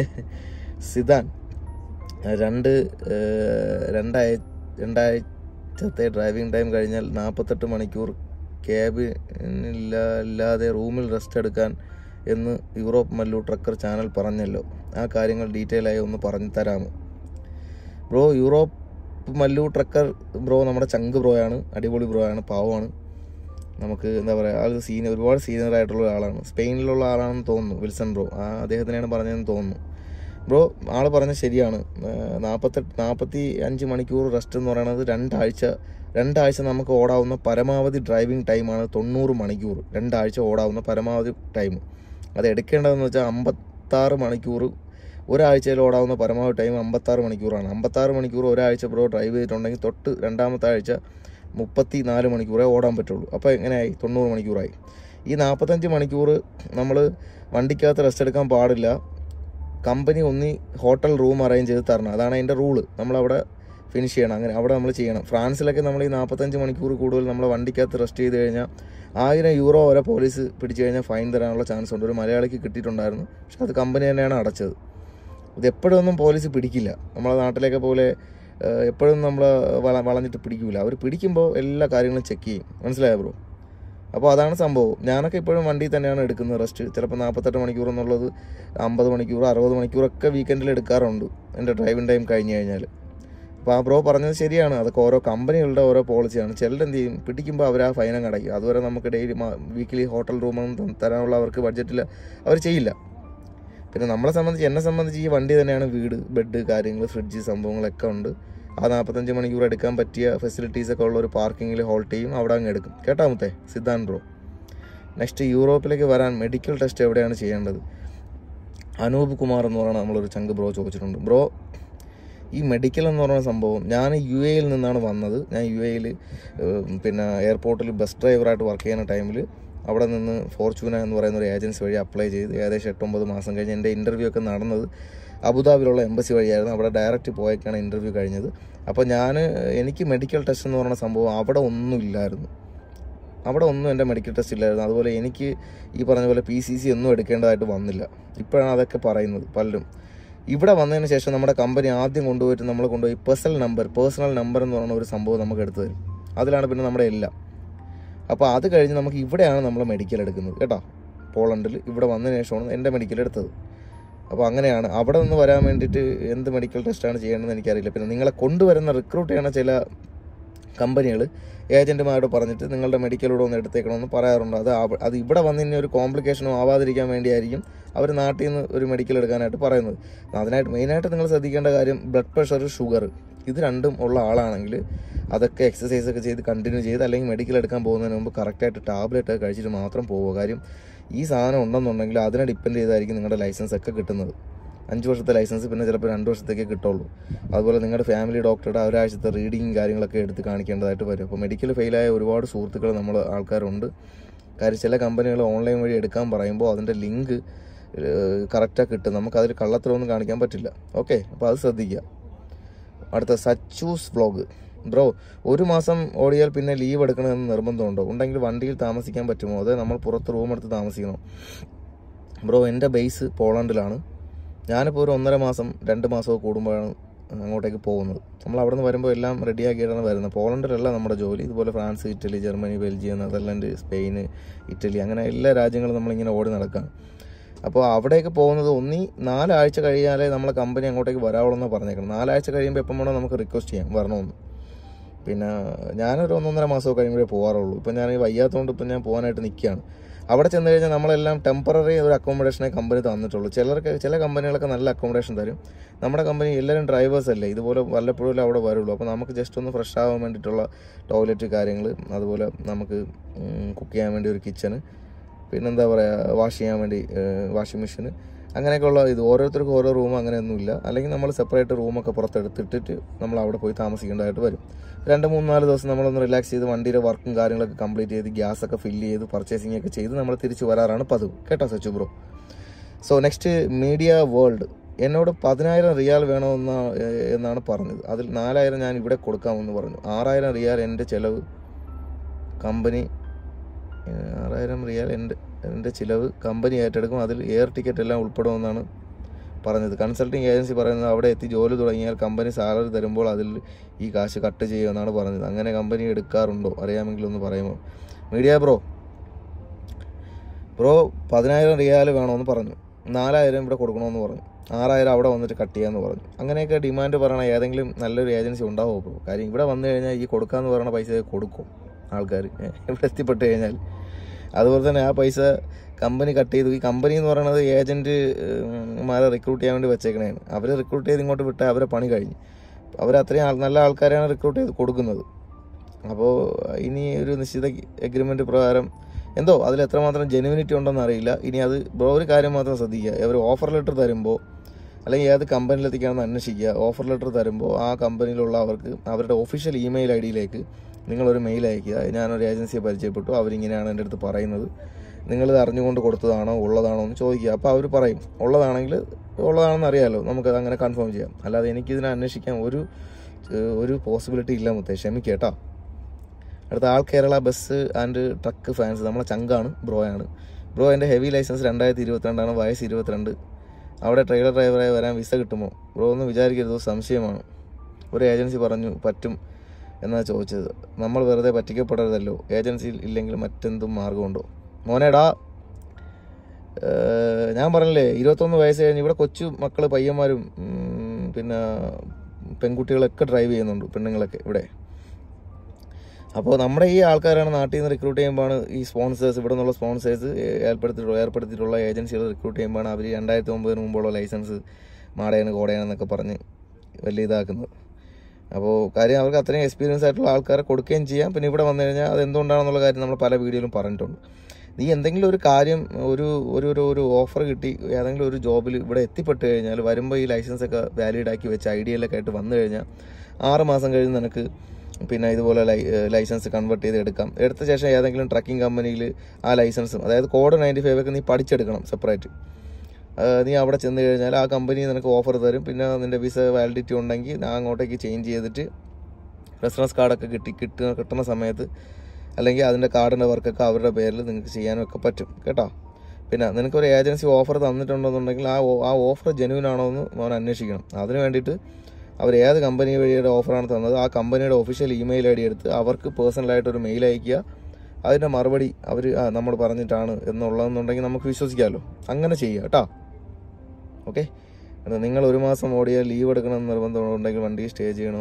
സിദാൻ രണ്ട് ഏഹ്, രണ്ടായ രണ്ടാഴ്ചത്തെ ഡ്രൈവിംഗ് ടൈം കഴിഞ്ഞാൽ നാൽപ്പത്തെട്ട് മണിക്കൂർ ക്യാബിനില്ല ഇല്ലാതെ റൂമിൽ റെസ്റ്റ് എടുക്കാൻ എന്ന് യൂറോപ്പ് മല്ലു ട്രക്കർ ചാനൽ പറഞ്ഞല്ലോ ആ കാര്യങ്ങൾ ഡീറ്റെയിൽ ആയി ഒന്ന് പറഞ്ഞു തരാമോ bro Europe Mallu trucker bro നമ്മുടെ ചങ്ക് ബ്രോയാണ് അടിപൊളി ബ്രോ ആണ് പാവമാണ് നമുക്ക് എന്താ പറയുക ആൾ സീനിയർ ഒരുപാട് സീനിയർ ആയിട്ടുള്ള ഒരാളാണ് സ്പെയിനിലുള്ള ആളാണെന്ന് തോന്നുന്നു വിൽസൺ ബ്രോ ആ അദ്ദേഹത്തിനെയാണ് പറഞ്ഞതെന്ന് തോന്നുന്നു ബ്രോ ആൾ പറഞ്ഞത് ശരിയാണ് നാൽപ്പത്തെട്ട് നാൽപ്പത്തി അഞ്ച് മണിക്കൂർ റെസ്റ്റ് എന്ന് പറയുന്നത് രണ്ടാഴ്ച രണ്ടാഴ്ച നമുക്ക് ഓടാവുന്ന പരമാവധി ഡ്രൈവിംഗ് ടൈമാണ് തൊണ്ണൂറ് മണിക്കൂർ രണ്ടാഴ്ച ഓടാവുന്ന പരമാവധി ടൈം അത് എടുക്കേണ്ടതെന്ന് വെച്ചാൽ അമ്പത്താറ് മണിക്കൂർ ഒരാഴ്ചയിൽ ഓടാവുന്ന പരമാവധി ടൈം അമ്പത്താറ് മണിക്കൂറാണ് അമ്പത്താറ് മണിക്കൂർ ഒരാഴ്ച ബ്രോ ഡ്രൈവ് ചെയ്തിട്ടുണ്ടെങ്കിൽ തൊട്ട് രണ്ടാമത്തെ ആഴ്ച മുപ്പത്തി നാല് മണിക്കൂറേ ഓടാൻ പറ്റുള്ളൂ അപ്പോൾ എങ്ങനെയായി തൊണ്ണൂറ് മണിക്കൂറായി ഈ നാൽപ്പത്തഞ്ച് മണിക്കൂർ നമ്മൾ വണ്ടിക്കകത്ത് റെസ്റ്റ് എടുക്കാൻ പാടില്ല കമ്പനി ഒന്നി ഹോട്ടൽ റൂം അറേഞ്ച് ചെയ്ത് തരണം അതാണ് അതിൻ്റെ റൂള് നമ്മളവിടെ ഫിനിഷ് ചെയ്യണം അങ്ങനെ അവിടെ നമ്മൾ ചെയ്യണം ഫ്രാൻസിലൊക്കെ നമ്മൾ ഈ നാൽപ്പത്തഞ്ച് മണിക്കൂർ കൂടുതൽ നമ്മൾ വണ്ടിക്കകത്ത് റെസ്റ്റ് ചെയ്ത് കഴിഞ്ഞാൽ ആയിരം യൂറോ വരെ പോലീസ് പിടിച്ചു കഴിഞ്ഞാൽ ഫൈൻ തരാനുള്ള ചാൻസ് ഉണ്ട് ഒരു മലയാളിക്ക് കിട്ടിയിട്ടുണ്ടായിരുന്നു പക്ഷെ അത് കമ്പനി തന്നെയാണ് അടച്ചത് ഇത് എപ്പോഴൊന്നും പോലീസ് പിടിക്കില്ല നമ്മളെ നാട്ടിലേക്ക് പോലെ ഏഹ്, എപ്പോഴും നമ്മൾ വള വളഞ്ഞിട്ട് പിടിക്കില്ല അവർ പിടിക്കുമ്പോൾ എല്ലാ കാര്യങ്ങളും ചെക്ക് ചെയ്യും മനസ്സിലായോ ബ്രോ അപ്പോൾ അതാണ് സംഭവം ഞാനൊക്കെ ഇപ്പോഴും വണ്ടിയിൽ തന്നെയാണ് എടുക്കുന്നത് റെസ്റ്റ് ചിലപ്പോൾ നാൽപ്പത്തെട്ട് മണിക്കൂർ എന്നുള്ളത് അമ്പത് മണിക്കൂർ അറുപത് മണിക്കൂറൊക്കെ വീക്കെൻഡിൽ എടുക്കാറുണ്ട് എൻ്റെ ഡ്രൈവിംഗ് ടൈം കഴിഞ്ഞ് കഴിഞ്ഞാൽ അപ്പോൾ ആ ബ്രോ പറഞ്ഞത് ശരിയാണ് അതൊക്കെ ഓരോ കമ്പനികളുടെ ഓരോ പോളിസിയാണ് ചിലർ എന്ത് ചെയ്യും പിടിക്കുമ്പോൾ അവർ ആ ഫൈനം അടയ്ക്കും അതുവരെ നമുക്ക് ഡെയിലി വീക്കിലി ഹോട്ടൽ റൂമൊന്നും തരാനുള്ള അവർക്ക് ബഡ്ജറ്റിൽ അവർ ചെയ്യില്ല പിന്നെ നമ്മളെ സംബന്ധിച്ച് എന്നെ സംബന്ധിച്ച് ഈ വണ്ടി തന്നെയാണ് വീട് ബെഡ് കാര്യങ്ങൾ ഫ്രിഡ്ജ് സംഭവങ്ങളൊക്കെ ഉണ്ട് ആ നാൽപ്പത്തഞ്ച് മണിക്കൂർ എടുക്കാൻ പറ്റിയ ഫെസിലിറ്റീസ് ഒക്കെ ഉള്ള ഒരു പാർക്കിങ്ങിൽ ഹോൾട്ട് ചെയ്യും അവിടെ അങ്ങ് എടുക്കും കേട്ടാ മുത്തേ സിദ്ധാന്ത് ബ്രോ നെക്സ്റ്റ് യൂറോപ്പിലേക്ക് വരാൻ മെഡിക്കൽ ടെസ്റ്റ് എവിടെയാണ് ചെയ്യേണ്ടത് അനൂപ് കുമാർ എന്ന് പറയുന്ന നമ്മളൊരു ചങ്ക് ബ്രോ ചോദിച്ചിട്ടുണ്ട് ബ്രോ ഈ മെഡിക്കൽ എന്ന് പറയുന്ന സംഭവം ഞാൻ യു എയിൽ നിന്നാണ് വന്നത് ഞാൻ യു എയിൽ പിന്നെ എയർപോർട്ടിൽ ബസ് ഡ്രൈവറായിട്ട് വർക്ക് ചെയ്യുന്ന ടൈമിൽ അവിടെ നിന്ന് ഫോർച്യൂന എന്ന് പറയുന്ന ഒരു ഏജൻസി വഴി അപ്ലൈ ചെയ്ത് ഏകദേശം എട്ടൊമ്പത് മാസം കഴിഞ്ഞ് എൻ്റെ ഇൻ്റർവ്യൂ ഒക്കെ നടന്നത് അബുദാബിയിലുള്ള എംബസി വഴിയായിരുന്നു അവിടെ ഡയറക്റ്റ് പോയേക്കാണ് ഇൻ്റർവ്യൂ കഴിഞ്ഞത് അപ്പോൾ ഞാൻ എനിക്ക് മെഡിക്കൽ ടെസ്റ്റ് എന്ന് പറയുന്ന സംഭവം അവിടെ ഒന്നും ഇല്ലായിരുന്നു അവിടെ ഒന്നും എൻ്റെ മെഡിക്കൽ ടെസ്റ്റ് ഇല്ലായിരുന്നു അതുപോലെ എനിക്ക് ഈ പറഞ്ഞ പോലെ പി സി സി ഒന്നും എടുക്കേണ്ടതായിട്ട് വന്നില്ല ഇപ്പോഴാണ് അതൊക്കെ പറയുന്നത് പലരും ഇവിടെ വന്നതിന് ശേഷം നമ്മുടെ കമ്പനി ആദ്യം കൊണ്ടുപോയിട്ട് നമ്മൾ കൊണ്ടുപോയി പേഴ്സണൽ നമ്പർ പേഴ്സണൽ നമ്പർ എന്ന് പറയുന്ന ഒരു സംഭവം നമുക്ക് എടുത്തു തരും അതിലാണ് പിന്നെ നമ്മുടെ എല്ലാം അപ്പോൾ അത് കഴിഞ്ഞ് നമുക്ക് ഇവിടെയാണ് നമ്മൾ മെഡിക്കൽ എടുക്കുന്നത് കേട്ടോ പോളണ്ടിൽ ഇവിടെ വന്നതിന് ശേഷമാണ് എൻ്റെ മെഡിക്കൽ എടുത്തത് അപ്പോൾ അങ്ങനെയാണ് അവിടെ നിന്ന് വരാൻ വേണ്ടിയിട്ട് എന്ത് മെഡിക്കൽ ടെസ്റ്റാണ് ചെയ്യേണ്ടതെന്ന് എനിക്കറിയില്ല പിന്നെ നിങ്ങളെ കൊണ്ടുവരുന്ന റിക്രൂട്ട് ചെയ്യുന്ന ചില കമ്പനികൾ ഏജൻറ്റുമാരോട് പറഞ്ഞിട്ട് നിങ്ങളുടെ മെഡിക്കലൂടെ ഒന്ന് എടുത്തേക്കണമെന്ന് പറയാറുണ്ട് അത് അവ- അത് ഇവിടെ വന്ന് ഇനി ഒരു കോംപ്ലിക്കേഷനും ആവാതിരിക്കാൻ വേണ്ടിയായിരിക്കും അവർ നാട്ടിൽ നിന്ന് ഒരു മെഡിക്കൽ എടുക്കാനായിട്ട് പറയുന്നത് അതിനായിട്ട് മെയിനായിട്ട് നിങ്ങൾ ശ്രദ്ധിക്കേണ്ട കാര്യം ബ്ലഡ് പ്രഷർ ഷുഗർ ഇത് രണ്ടും ഉള്ള ആളാണെങ്കിൽ അതൊക്കെ എക്സസൈസ് ഒക്കെ ചെയ്ത് കണ്ടിന്യൂ ചെയ്ത് അല്ലെങ്കിൽ മെഡിക്കൽ എടുക്കാൻ പോകുന്നതിന് മുമ്പ് കറക്റ്റായിട്ട് ടാബ്ലറ്റ് ഒക്കെ കഴിച്ചിട്ട് മാത്രം പോവുക കാര്യം ഈ സാധനം ഉണ്ടെന്നുണ്ടെങ്കിൽ അതിനെ ഡിപ്പെൻഡ് ചെയ്തായിരിക്കും നിങ്ങളുടെ ലൈസൻസ് ഒക്കെ കിട്ടുന്നത് അഞ്ച് വർഷത്തെ ലൈസൻസ് പിന്നെ ചിലപ്പോൾ രണ്ട് വർഷത്തേക്ക് കിട്ടുള്ളൂ അതുപോലെ നിങ്ങളുടെ ഫാമിലി ഡോക്ടറുടെ ഒരാഴ്ചത്തെ റീഡിങ് കാര്യങ്ങളൊക്കെ എടുത്ത് കാണിക്കേണ്ടതായിട്ട് വരും അപ്പോൾ മെഡിക്കൽ ഫെയിലായ ഒരുപാട് സുഹൃത്തുക്കൾ നമ്മൾ ആൾക്കാരുണ്ട് കാര്യം ചില കമ്പനികൾ ഓൺലൈൻ വഴി എടുക്കാൻ പറയുമ്പോൾ അതിൻ്റെ ലിങ്ക് കറക്റ്റാಗಿ കിട്ടും നമുക്കതിൽ കള്ളത്തരമൊന്നും കാണിക്കാൻ പറ്റില്ല ഓക്കെ അപ്പോൾ അത് ശ്രദ്ധിക്കുക അടുത്ത സച്ചൂസ് വ്ളോഗ് ബ്രോ ഒരു മാസം ഓടിയാൽ പിന്നെ ലീവ് എടുക്കണമെന്ന് നിർബന്ധമുണ്ടോ ഉണ്ടെങ്കിൽ വണ്ടിയിൽ താമസിക്കാൻ പറ്റുമോ അതെ നമ്മൾ പുറത്ത് റൂം എടുത്ത് താമസിക്കണോ ബ്രോ എൻ്റെ ബേസ് പോളണ്ടിലാണ് ഞാനിപ്പോൾ ഒരു ഒന്നര മാസം രണ്ട് മാസമൊക്കെ കൂടുമ്പോഴാണ് അങ്ങോട്ടേക്ക് പോകുന്നത് നമ്മൾ അവിടെ നിന്ന് വരുമ്പോൾ എല്ലാം റെഡിയാക്കിയിട്ടാണ് വരുന്നത് പോളണ്ടിലല്ല നമ്മുടെ ജോലി ഇതുപോലെ France Italy Germany Belgium Netherland Spain Italy അങ്ങനെ എല്ലാ രാജ്യങ്ങളും നമ്മളിങ്ങനെ ഓടി നടക്കുകയാണ് അപ്പോൾ അവിടേക്ക് പോകുന്നത് ഒന്നി നാലാഴ്ച കഴിയാലേ നമ്മളെ കമ്പനി അങ്ങോട്ടേക്ക് വരാവുള്ളൂ എന്നാണ് പറഞ്ഞേക്കണം നാലാഴ്ച കഴിയുമ്പോൾ എപ്പം വേണോ നമുക്ക് റിക്വസ്റ്റ് ചെയ്യാം വരണമെന്ന് പിന്നെ ഞാനൊരു ഒന്നൊന്നര മാസമൊക്കെ കഴിയുമ്പോഴേ പോകാറുള്ളൂ ഇപ്പം ഞാൻ ഈ വയ്യാത്തതുകൊണ്ട് ഇപ്പം ഞാൻ പോകാനായിട്ട് നിൽക്കുകയാണ് അവിടെ ചെന്ന് കഴിഞ്ഞാൽ നമ്മളെല്ലാം ടെമ്പററി ഒരു അക്കോമഡേഷനെ കമ്പനി തന്നിട്ടുള്ളൂ ചിലർക്ക് ചില കമ്പനികളൊക്കെ നല്ല അക്കോമഡേഷൻ തരും നമ്മുടെ കമ്പനി എല്ലാവരും ഡ്രൈവേഴ്സ് അല്ലേ ഇതുപോലെ വല്ലപ്പോഴും അവിടെ വരുള്ളൂ അപ്പോൾ നമുക്ക് ജസ്റ്റ് ഒന്ന് ഫ്രഷ് ആവാൻ വേണ്ടിയിട്ടുള്ള ടോയ്ലറ്റ് കാര്യങ്ങൾ അതുപോലെ നമുക്ക് കുക്ക് ചെയ്യാൻ വേണ്ടി ഒരു കിച്ചണ് പിന്നെന്താ പറയുക വാഷ് ചെയ്യാൻ വേണ്ടി വാഷിംഗ് മെഷീൻ അങ്ങനെയൊക്കെയുള്ള ഇത് ഓരോരുത്തർക്കും ഓരോ റൂം അങ്ങനെയൊന്നുമില്ല അല്ലെങ്കിൽ നമ്മൾ സെപ്പറേറ്റ് റൂമൊക്കെ പുറത്തെടുത്തിട്ടിട്ട് നമ്മൾ അവിടെ പോയി താമസിക്കേണ്ടതായിട്ട് വരും രണ്ട് മൂന്ന് നാല് ദിവസം നമ്മളൊന്ന് റിലാക്സ് ചെയ്ത് വണ്ടിയുടെ വർക്കും കാര്യങ്ങളൊക്കെ കംപ്ലീറ്റ് ചെയ്ത് ഗ്യാസ് ഒക്കെ ഫില്ല് ചെയ്ത് പർച്ചേസിംഗ് ഒക്കെ ചെയ്ത് നമ്മൾ തിരിച്ച് വരാറാണ് പതിവ് കേട്ടോ Sachu bro so next media world എന്നോട് പതിനായിരം റിയാൽ വേണമെന്ന എന്നാണ് പറഞ്ഞത് അതിൽ നാലായിരം ഞാൻ ഇവിടെ കൊടുക്കാമെന്ന് പറഞ്ഞു ആറായിരം റിയാൽ എൻ്റെ ചിലവ് കമ്പനി ഏഹ്, ആറായിരം റിയാൽ എൻ്റെ എൻ്റെ ചിലവ് കമ്പനി ഏറ്റെടുക്കും അതിൽ എയർ ടിക്കറ്റ് എല്ലാം ഉൾപ്പെടുമെന്നാണ് പറഞ്ഞത് കൺസൾട്ടിങ് ഏജൻസി പറയുന്നത് അവിടെ എത്തി ജോലി തുടങ്ങിയാൽ കമ്പനി സാലറി തരുമ്പോൾ അതിൽ ഈ കാശ് കട്ട് ചെയ്യുമെന്നാണ് പറഞ്ഞത് അങ്ങനെ കമ്പനി എടുക്കാറുണ്ടോ അറിയാമെങ്കിൽ ഒന്ന് പറയുമോ മീഡിയ ബ്രോ ബ്രോ പതിനായിരം റിയാൽ വേണമെന്ന് പറഞ്ഞു നാലായിരം ഇവിടെ കൊടുക്കണമെന്ന് പറഞ്ഞു ആറായിരം അവിടെ വന്നിട്ട് കട്ട് ചെയ്യാമെന്ന് പറഞ്ഞു അങ്ങനെയൊക്കെ ഡിമാൻഡ് പറയണ ഏതെങ്കിലും നല്ലൊരു ഏജൻസി ഉണ്ടാവുമോ ബ്രോ കാര്യം ഇവിടെ വന്നു കഴിഞ്ഞാൽ ഈ കൊടുക്കാമെന്ന് പറയുന്ന പൈസ കൊടുക്കും ആൾക്കാർ ഇവിടെ എത്തിപ്പെട്ട് കഴിഞ്ഞാൽ അതുപോലെ തന്നെ ആ പൈസ കമ്പനി കട്ട് ചെയ്തു ഈ കമ്പനി എന്ന് പറയുന്നത് ഏജൻറ്റ്മാരെ റിക്രൂട്ട് ചെയ്യാൻ വേണ്ടി വെച്ചേക്കണേണ് അവർ റിക്രൂട്ട് ചെയ്ത് ഇങ്ങോട്ട് വിട്ടാൽ അവരെ പണി കഴിഞ്ഞു അവർ അത്രയും ആൾ- നല്ല ആൾക്കാരെയാണ് റിക്രൂട്ട് ചെയ്ത് കൊടുക്കുന്നത് അപ്പോൾ ഇനി ഒരു നിശ്ചിത എഗ്രിമെൻ്റ് പ്രകാരം എന്തോ അതിൽ എത്രമാത്രം ജെനുവിനിറ്റി ഉണ്ടെന്ന് അറിയില്ല ഇനി അത് ബ്രോ ഒരു കാര്യം മാത്രം ശ്രദ്ധിക്കുക അവർ ഓഫർ ലെറ്റർ തരുമ്പോൾ അല്ലെങ്കിൽ ഏത് കമ്പനിയിലെത്തിക്കാണെന്ന് അന്വേഷിക്കുക ഓഫർ ലെറ്റർ തരുമ്പോൾ ആ കമ്പനിയിലുള്ള അവർക്ക് അവരുടെ ഒഫീഷ്യൽ ഇമെയിൽ ഐ ഡിയിലേക്ക് നിങ്ങളൊരു മെയിൽ അയക്കുക ഞാനൊരു ഏജൻസിയെ പരിചയപ്പെട്ടു അവരിങ്ങനെയാണ് എൻ്റെ അടുത്ത് പറയുന്നത് നിങ്ങളിത് അറിഞ്ഞുകൊണ്ട് കൊടുത്തതാണോ ഉള്ളതാണോ എന്ന് ചോദിക്കുക അപ്പോൾ അവർ പറയും ഉള്ളതാണെങ്കിൽ ഉള്ളതാണെന്ന് അറിയാമല്ലോ നമുക്കത് അങ്ങനെ കൺഫേം ചെയ്യാം അല്ലാതെ എനിക്കിതിനെ അന്വേഷിക്കാൻ ഒരു ഏഹ്, ഒരു പോസിബിലിറ്റി ഇല്ല മുത്തേ ക്ഷമിക്കേട്ടാ അടുത്ത ആൾ Kerala bus and truck fans നമ്മളെ ചങ്കാണ് ബ്രോയാണ് ബ്രോ എൻ്റെ ഹെവി ലൈസൻസ് രണ്ടായിരത്തി ഇരുപത്തിരണ്ടാണ് വയസ്സ് ഇരുപത്തിരണ്ട് അവിടെ ട്രെയിലർ ഡ്രൈവറായി വരാൻ വിസ കിട്ടുമോ ബ്രോ ഒന്ന് വിചാരിക്കരുത് സംശയമാണ് ഒരു ഏജൻസി പറഞ്ഞു പറ്റും എന്നാണ് ചോദിച്ചത് നമ്മൾ വെറുതെ പറ്റിക്കപ്പെടരുതല്ലോ ഏജൻസിയിൽ ഇല്ലെങ്കിൽ മറ്റെന്തും മാർഗമുണ്ടോ മോനേടാ ഏഹ് ഞാൻ പറഞ്ഞില്ലേ ഇരുപത്തൊന്ന് വയസ്സ് കഴിഞ്ഞ് ഇവിടെ കൊച്ചു മക്കൾ പയ്യന്മാരും ഉം, പിന്നെ പെൺകുട്ടികളൊക്കെ ഡ്രൈവ് ചെയ്യുന്നുണ്ട് പെണ്ണുങ്ങളൊക്കെ ഇവിടെ അപ്പോൾ നമ്മുടെ ഈ ആൾക്കാരാണ് നാട്ടിൽ നിന്ന് റിക്രൂട്ട് ചെയ്യുമ്പോഴാണ് ഈ സ്പോൺസേഴ്സ് ഇവിടെ നിന്നുള്ള സ്പോൺസേഴ്സ് ഏർപ്പെടുത്തിയിട്ടുള്ള ഏർപ്പെടുത്തിയിട്ടുള്ള ഏജൻസികൾ റിക്രൂട്ട് ചെയ്യുമ്പോഴാണ് അവർ രണ്ടായിരത്തി ഒമ്പതിന് മുമ്പുള്ള ലൈസൻസ് മാടയാണ് കോടയാണെന്നൊക്കെ പറഞ്ഞ് വലിയ ഇതാക്കുന്നത് അപ്പോൾ കാര്യം അവർക്ക് അത്രയും എക്സ്പീരിയൻസ് ആയിട്ടുള്ള ആൾക്കാരെ കൊടുക്കുകയും ചെയ്യാം പിന്നെ ഇവിടെ വന്നു കഴിഞ്ഞാൽ അത് എന്തുകൊണ്ടാണെന്നുള്ള കാര്യം നമ്മൾ പല വീഡിയോയിലും പറഞ്ഞിട്ടുണ്ട് നീ എന്തെങ്കിലും ഒരു കാര്യം ഒരു ഒരു ഒരു ഒരു ഓഫർ കിട്ടി ഏതെങ്കിലും ഒരു ജോബിൽ ഇവിടെ എത്തിപ്പെട്ട് കഴിഞ്ഞാൽ വരുമ്പോൾ ഈ ലൈസൻസ് ഒക്കെ വാലിഡ് ആക്കി വെച്ച് ഐ ഡിയിലൊക്കെ ആയിട്ട് വന്നു കഴിഞ്ഞാൽ ആറ് മാസം കഴിഞ്ഞ് നിനക്ക് പിന്നെ ഇതുപോലെ ലൈ ലൈസൻസ് കൺവേർട്ട് ചെയ്ത് എടുക്കാം എടുത്ത ശേഷം ഏതെങ്കിലും ട്രക്കിംഗ് കമ്പനിയിൽ ആ ലൈസൻസും അതായത് കോഡ് നയൻറ്റി ഫൈവ് ഒക്കെ നീ പഠിച്ചെടുക്കണം സെപ്പറേറ്റ് നീ അവിടെ ചെന്ന് കഴിഞ്ഞാൽ ആ കമ്പനി നിനക്ക് ഓഫർ തരും പിന്നെ നിന്റെ വിസ വാലിഡിറ്റി ഉണ്ടെങ്കിൽ ഞാൻ അങ്ങോട്ടേക്ക് ചേഞ്ച് ചെയ്തിട്ട് റെസിഡൻസ് കാർഡൊക്കെ കിട്ടി കിട്ടുന്ന കിട്ടുന്ന സമയത്ത് അല്ലെങ്കിൽ അതിൻ്റെ കാർഡിൻ്റെ വർക്കൊക്കെ അവരുടെ പേരിൽ നിങ്ങൾക്ക് ചെയ്യാനും ഒക്കെ പറ്റും കേട്ടോ പിന്നെ നിനക്കൊരു ഏജൻസി ഓഫർ തന്നിട്ടുണ്ടെന്നുണ്ടെങ്കിൽ ആ ഓ- ആ ഓഫർ ജെന്യൂൻ ആണോ എന്ന് മോൻ അന്വേഷിക്കണം അതിന് വേണ്ടിയിട്ട് അവർ ഏത് കമ്പനി വഴിയുടെ ഓഫറാണ് തന്നത് ആ കമ്പനിയുടെ ഒഫീഷ്യൽ ഇമെയിൽ ഐ ഡി എടുത്ത് അവർക്ക് പേഴ്സണലായിട്ട് ഒരു മെയിൽ അയക്കുക അതിൻ്റെ മറുപടി അവർ നമ്മൾ പറഞ്ഞിട്ടാണ് എന്നുള്ളതെന്നുണ്ടെങ്കിൽ നമുക്ക് വിശ്വസിക്കാമല്ലോ അങ്ങനെ ചെയ്യുക കേട്ടോ ഓക്കെ നിങ്ങൾ ഒരു മാസം ഓടിയാൽ ലീവ് എടുക്കണം എന്ന് നിർബന്ധമുണ്ടെങ്കിൽ വണ്ടി സ്റ്റേ ചെയ്യണോ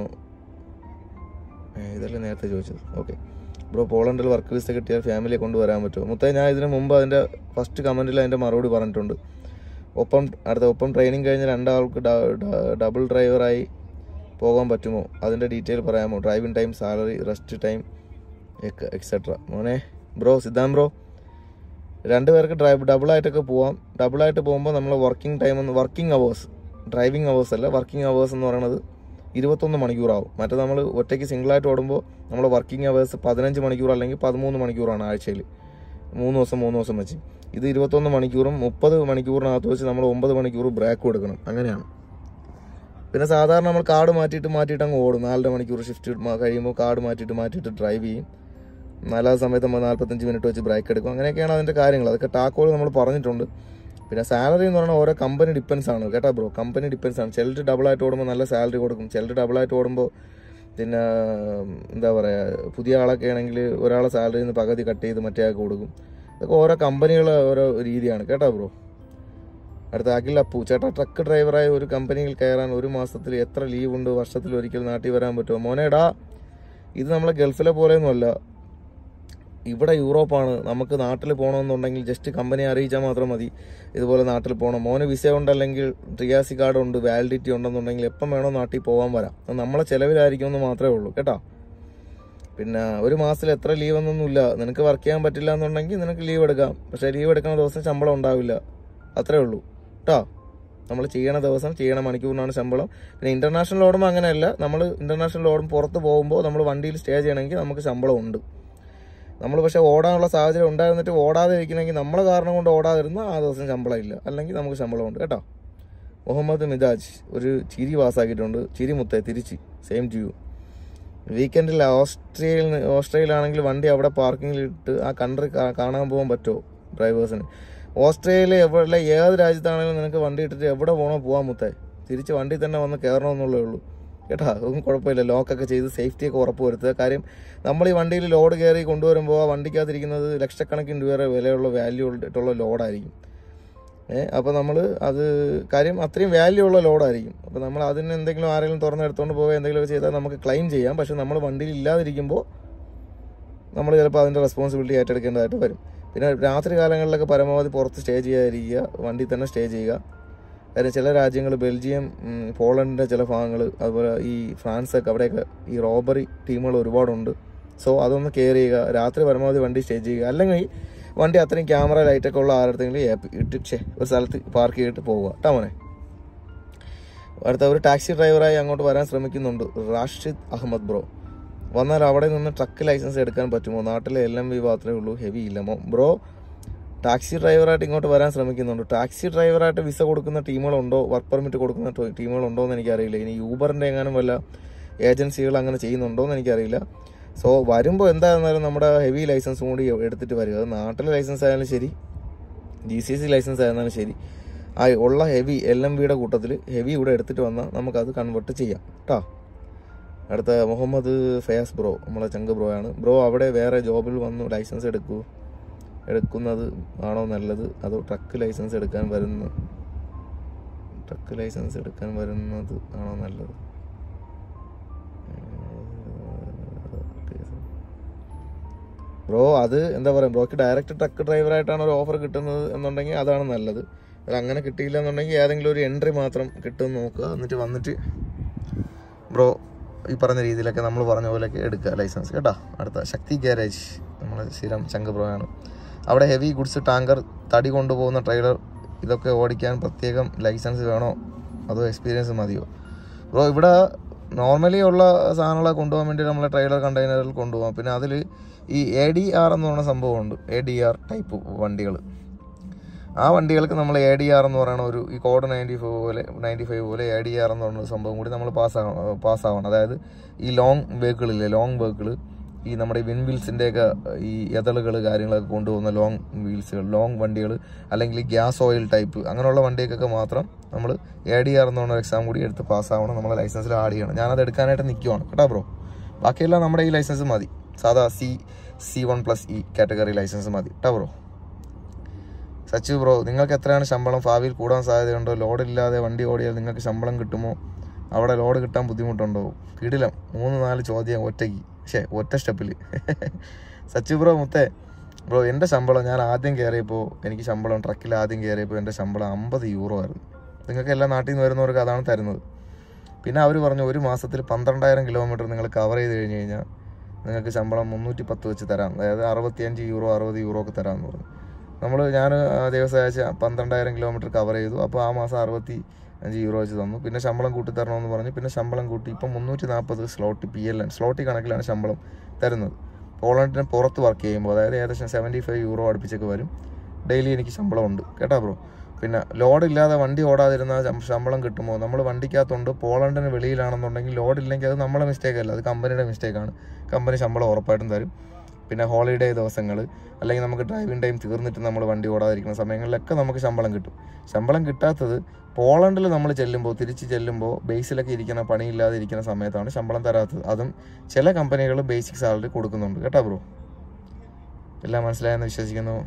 ഏ, ഇതല്ലേ നേരത്തെ ചോദിച്ചത് ഓക്കെ ബ്രോ പോളണ്ടിൽ വർക്ക് വിസ കിട്ടിയാൽ ഫാമിലിയെ കൊണ്ടുവരാൻ പറ്റുമോ മുത്തേ ഞാൻ ഇതിന് മുമ്പ് അതിൻ്റെ ഫസ്റ്റ് കമൻറ്റിൽ അതിൻ്റെ മറുപടി പറഞ്ഞിട്ടുണ്ട് ഒപ്പം അടുത്ത ഒപ്പം ട്രെയിനിങ് കഴിഞ്ഞ രണ്ടാൾക്ക് ഡബിൾ ഡ്രൈവറായി പോകാൻ പറ്റുമോ അതിൻ്റെ ഡീറ്റെയിൽ പറയാമോ driving time salary rest time etcetera മോനെ ബ്രോ സിദ്ധാന്ത് ബ്രോ രണ്ട് പേർക്ക് ഡ്രൈവ് ഡബിളായിട്ടൊക്കെ പോവാം ഡബിളായിട്ട് പോകുമ്പോൾ നമ്മൾ വർക്കിംഗ് ടൈം എന്ന് വർക്കിംഗ് അവേഴ്സ് ഡ്രൈവിംഗ് അവേഴ്സ് അല്ല വർക്കിംഗ് അവേഴ്സ് എന്ന് പറയുന്നത് ഇരുപത്തൊന്ന് മണിക്കൂറാവും മറ്റേ നമ്മൾ ഒറ്റയ്ക്ക് സിംഗിളായിട്ട് ഓടുമ്പോൾ നമ്മൾ വർക്കിംഗ് അവേഴ്സ് പതിനഞ്ച് മണിക്കൂർ അല്ലെങ്കിൽ പതിമൂന്ന് മണിക്കൂറാണ് ആഴ്ചയിൽ മൂന്ന് ദിവസം മൂന്ന് ദിവസം വെച്ച് ഇത് ഇരുപത്തൊന്ന് മണിക്കൂറും മുപ്പത് മണിക്കൂറിനകത്ത് വെച്ച് നമ്മൾ ഒമ്പത് മണിക്കൂർ ബ്രേക്ക് കൊടുക്കണം അങ്ങനെയാണ് പിന്നെ സാധാരണ നമ്മൾ കാർഡ് മാറ്റിയിട്ട് മാറ്റിയിട്ട് അങ്ങ് ഓടും നാലര മണിക്കൂർ ഷിഫ്റ്റ് കഴിയുമ്പോൾ കാർഡ് മാറ്റിയിട്ട് മാറ്റിയിട്ട് ഡ്രൈവ് ചെയ്യും നാലാം സമയത്ത് നമ്മൾ നാൽപ്പത്തഞ്ച് മിനിറ്റ് വെച്ച് ബ്രേക്ക് എടുക്കും അങ്ങനെയൊക്കെയാണ് അതിൻ്റെ കാര്യങ്ങൾ അതൊക്കെ ടാക്കോൾ നമ്മൾ പറഞ്ഞിട്ടുണ്ട് പിന്നെ സാലറി എന്ന് പറഞ്ഞാൽ ഓരോ കമ്പനി ഡിപ്പെൻസ് ആണ് കേട്ടോ ബ്രോ കമ്പനി ഡിപ്പെൻസ് ആണ് ചിലർ ഡബിളായിട്ട് ഓടുമ്പോൾ നല്ല സാലറി കൊടുക്കും ചിലർ ഡബിളായിട്ട് ഓടുമ്പോൾ പിന്നെ എന്താ പറയുക പുതിയ ആളൊക്കെ ആണെങ്കിൽ ഒരാളെ സാലറിയിൽ നിന്ന് പകുതി കട്ട് ചെയ്ത് മറ്റേ ആൾക്ക് കൊടുക്കും അതൊക്കെ ഓരോ കമ്പനികളെ ഓരോ രീതിയാണ് കേട്ടോ ബ്രോ അടുത്ത അഖിൽ അപ്പു ചേട്ടാ ട്രക്ക് ഡ്രൈവറായ ഒരു കമ്പനിയിൽ കയറാൻ ഒരു മാസത്തിൽ എത്ര ലീവ് ഉണ്ട് വർഷത്തിൽ ഒരിക്കൽ നാട്ടിൽ വരാൻ പറ്റുമോ മോനേടാ ഇത് നമ്മളെ ഗൾഫിലെ പോലെയൊന്നുമല്ല ഇവിടെ യൂറോപ്പാണ് നമുക്ക് നാട്ടിൽ പോകണമെന്നുണ്ടെങ്കിൽ ജസ്റ്റ് കമ്പനി അറിയിച്ചാൽ മാത്രം മതി ഇതുപോലെ നാട്ടിൽ പോകണം മോന് വിസ ഉണ്ടല്ലെങ്കിൽ ട്രിയാസി കാർഡ് ഉണ്ട് വാലിഡിറ്റി ഉണ്ടെന്നുണ്ടെങ്കിൽ എപ്പം വേണോ നാട്ടിൽ പോകാൻ വരാം അത് നമ്മളെ ചിലവിലായിരിക്കും എന്ന് മാത്രമേ ഉള്ളൂ കേട്ടോ പിന്നെ ഒരു മാസത്തിൽ എത്ര ലീവ് എന്നൊന്നുമില്ല നിനക്ക് വർക്ക് ചെയ്യാൻ പറ്റില്ല എന്നുണ്ടെങ്കിൽ നിനക്ക് ലീവ് എടുക്കാം പക്ഷേ ലീവ് എടുക്കുന്ന ദിവസം ശമ്പളം ഉണ്ടാവില്ല അത്രേ ഉള്ളൂ കേട്ടോ നമ്മൾ ചെയ്യണ ദിവസം ചെയ്യണ മണിക്കൂറിനാണ് ശമ്പളം പിന്നെ ഇന്റർനാഷണൽ ഓടുമ്പോൾ അങ്ങനെയല്ല നമ്മൾ ഇന്റർനാഷണൽ ഓടും പുറത്ത് പോകുമ്പോൾ നമ്മൾ വണ്ടിയിൽ സ്റ്റേ ചെയ്യണമെങ്കിൽ നമുക്ക് ശമ്പളം ഉണ്ട് നമ്മൾ പക്ഷേ ഓടാനുള്ള സാഹചര്യം ഉണ്ടായിരുന്നിട്ട് ഓടാതെ ഇരിക്കണമെങ്കിൽ നമ്മളെ കാരണം കൊണ്ട് ഓടാതിരുന്ന ആ ദിവസം ശമ്പളം ഇല്ല അല്ലെങ്കിൽ നമുക്ക് ശമ്പളം ഉണ്ട് കേട്ടോ മുഹമ്മദ് മിതാജ് ഒരു ചിരി പാസ്സാക്കിയിട്ടുണ്ട് ചിരി മുത്തേ തിരിച്ച് സെയിം ടു യു വീക്കെൻഡിൽ ഓസ്ട്രേലിയയിൽ ഓസ്ട്രേലിയയിലാണെങ്കിൽ വണ്ടി അവിടെ പാർക്കിങ്ങിൽ ഇട്ട് ആ കൺട്രി കാണാൻ പോകാൻ പറ്റുമോ ഡ്രൈവേഴ്സിന് ഓസ്ട്രേലിയ എവിടെ ഏത് രാജ്യത്താണെങ്കിലും നിനക്ക് വണ്ടി ഇട്ടിട്ട് എവിടെ പോകണോ പോകാൻ മുത്തേ തിരിച്ച് വണ്ടി തന്നെ വന്ന് കയറണമെന്നുള്ളേ ഉള്ളൂ കേട്ടാ ഒന്നും കുഴപ്പമില്ല ലോക്കൊക്കെ ചെയ്ത് സേഫ്റ്റിയൊക്കെ ഉറപ്പ് വരുത്തുക കാര്യം നമ്മൾ ഈ വണ്ടിയിൽ ലോഡ് കയറി കൊണ്ടുവരുമ്പോൾ ആ വണ്ടിക്കകത്തിരിക്കുന്നത് ലക്ഷക്കണക്കിന് രൂപയുടെ വിലയുള്ള വാല്യൂ ഉള്ള ലോഡായിരിക്കും ഏഹ് അപ്പോൾ നമ്മൾ അത് കാര്യം അത്രയും വാല്യൂ ഉള്ള ലോഡായിരിക്കും അപ്പോൾ നമ്മൾ അതിന് എന്തെങ്കിലും ആരെങ്കിലും തുറന്നെടുത്തുകൊണ്ട് പോവുക എന്തെങ്കിലുമൊക്കെ ചെയ്താൽ നമുക്ക് ക്ലെയിം ചെയ്യാം പക്ഷെ നമ്മൾ വണ്ടിയിൽ ഇല്ലാതിരിക്കുമ്പോൾ നമ്മൾ ചിലപ്പോൾ അതിൻ്റെ റെസ്പോൺസിബിലിറ്റി ഏറ്റെടുക്കേണ്ടതായിട്ട് വരും പിന്നെ രാത്രി കാലങ്ങളിലൊക്കെ പരമാവധി പുറത്ത് സ്റ്റേ ചെയ്യാതിരിക്കുക വണ്ടി തന്നെ സ്റ്റേ ചെയ്യുക കാര്യം ചില രാജ്യങ്ങൾ ബെൽജിയം ഉം, പോളണ്ടിൻ്റെ ചില ഭാഗങ്ങൾ അതുപോലെ ഈ ഫ്രാൻസൊക്കെ അവിടെയൊക്കെ ഈ റോബറി ടീമുകൾ ഒരുപാടുണ്ട് സോ അതൊന്ന് കെയർ ചെയ്യുക രാത്രി പരമാവധി വണ്ടി സ്റ്റേ ചെയ്യുക അല്ലെങ്കിൽ വണ്ടി അത്രയും ക്യാമറ ലൈറ്റൊക്കെ ഉള്ള ആരുടെങ്കിലും ഇട്ട് ഛെ, ഒരു സ്ഥലത്ത് പാർക്ക് ചെയ്തിട്ട് പോവുക കേട്ടോ മോനെ അടുത്ത ഒരു ടാക്സി ഡ്രൈവറായി അങ്ങോട്ട് വരാൻ ശ്രമിക്കുന്നുണ്ട് റാഷിദ് അഹമ്മദ് ബ്രോ വന്നാൽ അവിടെ നിന്ന് ട്രക്ക് ലൈസൻസ് എടുക്കാൻ പറ്റുമോ നാട്ടിലെ എൽ എം വി മാത്രമേ ഉള്ളൂ ഹെവി ഇല്ല മോ ബ്രോ ടാക്സി ഡ്രൈവറായിട്ട് ഇങ്ങോട്ട് വരാൻ ശ്രമിക്കുന്നുണ്ട് ടാക്സി ഡ്രൈവറായിട്ട് വിസ കൊടുക്കുന്ന ടീമുകളുണ്ടോ വർക്ക് പെർമിറ്റ് കൊടുക്കുന്ന ടോ- ടീമുകളുണ്ടോ എന്ന് എനിക്കറിയില്ല ഇനി യൂബറിൻ്റെ എങ്ങാനും വല്ല ഏജൻസികൾ അങ്ങനെ ചെയ്യുന്നുണ്ടോ എന്ന് എനിക്കറിയില്ല സോ വരുമ്പോൾ എന്തായിരുന്നാലും നമ്മുടെ ഹെവി ലൈസൻസും കൂടി എടുത്തിട്ട് വരിക അത് നാട്ടിലെ ലൈസൻസ് ആയാലും ശരി ജി സി സി ലൈസൻസ് ആയിരുന്നാലും ശരി ആ ഉള്ള ഹെവി എൽ എം വിയുടെ കൂട്ടത്തിൽ ഹെവി ഇവിടെ എടുത്തിട്ട് വന്നാൽ നമുക്കത് കൺവേർട്ട് ചെയ്യാം കേട്ടോ അടുത്ത മുഹമ്മദ് ഫയാസ് ബ്രോ നമ്മളെ ചങ്ക് ബ്രോ ആണ് ബ്രോ അവിടെ വേറെ ജോബിൽ വന്നു ലൈസൻസ് എടുക്കൂ എടുക്കുന്നത് ആണോ നല്ലത് അതോ ട്രക്ക് ലൈസൻസ് എടുക്കാൻ വരുന്ന ട്രക്ക് ലൈസൻസ് എടുക്കാൻ വരുന്നത് ആണോ നല്ലത് ബ്രോ അത് എന്താ പറയുക ബ്രോക്ക് ഡയറക്റ്റ് ട്രക്ക് ഡ്രൈവറായിട്ടാണ് ഒരു ഓഫർ കിട്ടുന്നത് എന്നുണ്ടെങ്കിൽ അതാണ് നല്ലത് അത് അങ്ങനെ കിട്ടിയില്ല എന്നുണ്ടെങ്കിൽ ഏതെങ്കിലും ഒരു എൻട്രി മാത്രം കിട്ടുമെന്ന് നോക്കുക എന്നിട്ട് വന്നിട്ട് ബ്രോ ഈ പറഞ്ഞ രീതിയിലൊക്കെ നമ്മൾ പറഞ്ഞ പോലെയൊക്കെ എടുക്കുക ലൈസൻസ് കേട്ടോ അടുത്ത ശക്തി ഗ്യാരേജ് നമ്മളെ സ്ഥിരം ചങ്ക് ബ്രോ ആണ് അവിടെ ഹെവി ഗുഡ്സ് ടാങ്കർ തടി കൊണ്ടുപോകുന്ന ട്രെയിലർ ഇതൊക്കെ ഓടിക്കാൻ പ്രത്യേകം ലൈസൻസ് വേണോ അതോ എക്സ്പീരിയൻസ് മതിയോ ബ്രോ ഇവിടെ നോർമലി ഉള്ള സാധനങ്ങളെ കൊണ്ടുപോകാൻ വേണ്ടി നമ്മളെ ട്രെയിലർ കണ്ടെയ്നറിൽ കൊണ്ടുപോകാം പിന്നെ അതിൽ ഈ എ ഡി ആർ എന്ന് പറയുന്ന സംഭവമുണ്ട് എ ഡി ആർ ടൈപ്പ് വണ്ടികൾ ആ വണ്ടികൾക്ക് നമ്മൾ എ ഡി ആർ എന്ന് പറയുന്ന ഒരു ഈ കോഡ് നയൻറ്റി ഫൈവ് പോലെ നയൻറ്റി ഫൈവ് പോലെ എ ഡി ആർ എന്ന് പറയുന്ന ഒരു സംഭവം കൂടി നമ്മൾ പാസ്സാകണം പാസ്സാവണം അതായത് ഈ ലോങ് വെഹിക്കിളില്ലേ ലോങ് വെഹിക്കിൾ ഈ നമ്മുടെ വിൻ വീൽസിൻ്റെയൊക്കെ ഈ എതളുകൾ കാര്യങ്ങളൊക്കെ കൊണ്ടുപോകുന്ന ലോങ് വീൽസുകൾ ലോങ് വണ്ടികൾ അല്ലെങ്കിൽ ഗ്യാസ് ഓയിൽ ടൈപ്പ് അങ്ങനെയുള്ള വണ്ടിയൊക്കെ മാത്രം നമ്മൾ എ ഡി ആർ എന്ന് പറഞ്ഞ എക്സാം കൂടി എടുത്ത് പാസ്സാവണം നമ്മളെ ലൈസൻസിൽ ആഡ് ചെയ്യണം ഞാനത് എടുക്കാനായിട്ട് നിൽക്കുവാണ് കേട്ടോ ബ്രോ ബാക്കിയെല്ലാം നമ്മുടെ ഈ ലൈസൻസ് മതി സാധാ C C one plus E category licence മതി കേട്ടോ ബ്രോ സച്ചു ബ്രോ നിങ്ങൾക്ക് എത്രയാണ് ശമ്പളം ഭാവിയിൽ കൂടാൻ സാധ്യതയുണ്ടോ ലോഡ് ഇല്ലാതെ വണ്ടി ഓടിയാൽ നിങ്ങൾക്ക് ശമ്പളം കിട്ടുമോ അവിടെ ലോഡ് കിട്ടാൻ ബുദ്ധിമുട്ടുണ്ടോ കിടിലം മൂന്ന് നാല് ചോദ്യം ഒറ്റയ്ക്ക് പക്ഷേ ഒറ്റ സ്റ്റെപ്പിൽ സച്ചു ബ്രോ മുത്തേ ബ്രോ എൻ്റെ ശമ്പളം ഞാൻ ആദ്യം കയറിയപ്പോൾ എനിക്ക് ശമ്പളം ട്രക്കിൽ ആദ്യം കയറിയപ്പോൾ എൻ്റെ ശമ്പളം അമ്പത് യൂറോ ആയിരുന്നു നിങ്ങൾക്ക് എല്ലാ നാട്ടിൽ നിന്ന് വരുന്നവർക്ക് അതാണ് തരുന്നത് പിന്നെ അവർ പറഞ്ഞു ഒരു മാസത്തിൽ പന്ത്രണ്ടായിരം കിലോമീറ്റർ നിങ്ങൾ കവർ ചെയ്ത് കഴിഞ്ഞ് കഴിഞ്ഞാൽ നിങ്ങൾക്ക് ശമ്പളം മുന്നൂറ്റി പത്ത് വെച്ച് തരാം അതായത് അറുപത്തിയഞ്ച് യൂറോ അറുപത് യൂറോ ഒക്കെ തരാമെന്ന് പറഞ്ഞു നമ്മൾ ഞാൻ ദിവസം ആഴ്ച പന്ത്രണ്ടായിരം കിലോമീറ്റർ കവർ ചെയ്തു അപ്പോൾ ആ മാസം അറുപത്തി അഞ്ച് യൂറോ വെച്ച് തന്നു പിന്നെ ശമ്പളം കൂട്ടി തരണമെന്ന് പറഞ്ഞു പിന്നെ ശമ്പളം കൂട്ടി ഇപ്പം മുന്നൂറ്റി നാൽപ്പത് സ്ലോട്ട് പി എൽ എൻ സ്ലോട്ടി കണക്കിലാണ് ശമ്പളം തരുന്നത് പോളണ്ടിന് പുറത്ത് വർക്ക് ചെയ്യുമ്പോൾ അതായത് ഏകദേശം സെവൻറ്റി ഫൈവ് യൂറോ അടുപ്പിച്ചൊക്കെ വരും ഡെയിലി എനിക്ക് ശമ്പളം ഉണ്ട് കേട്ടോ ബ്രോ പിന്നെ ലോഡ് ഇല്ലാതെ വണ്ടി ഓടാതിരുന്ന ശം- ശമ്പളം കിട്ടുമോ നമ്മൾ വണ്ടിക്കകത്തുണ്ട് പോളണ്ടിന് വെളിയിലാണെന്നുണ്ടെങ്കിൽ ലോഡ് ഇല്ലെങ്കിൽ അത് നമ്മളെ മിസ്റ്റേക്ക് അല്ല അത് കമ്പനിയുടെ മിസ്റ്റേക്കാണ് കമ്പനി ശമ്പളം ഉറപ്പായിട്ടും തരും പിന്നെ ഹോളിഡേ ദിവസങ്ങൾ അല്ലെങ്കിൽ നമുക്ക് ഡ്രൈവിംഗ് ടൈം തീർന്നിട്ട് നമ്മൾ വണ്ടി ഓടാതിരിക്കുന്ന സമയങ്ങളിലൊക്കെ നമുക്ക് ശമ്പളം കിട്ടും ശമ്പളം കിട്ടാത്തത് പോളണ്ടിൽ നമ്മൾ ചെല്ലുമ്പോൾ തിരിച്ച് ചെല്ലുമ്പോൾ ബേസിലൊക്കെ ഇരിക്കുന്ന പണിയില്ലാതെ ഇരിക്കുന്ന സമയത്താണ് ശമ്പളം തരാത്തത് അതും ചില കമ്പനികൾ ബേസിക് സാലറി കൊടുക്കുന്നുണ്ട് കേട്ടോ ബ്രോ എല്ലാം മനസ്സിലായെന്ന് വിശ്വസിക്കുന്നു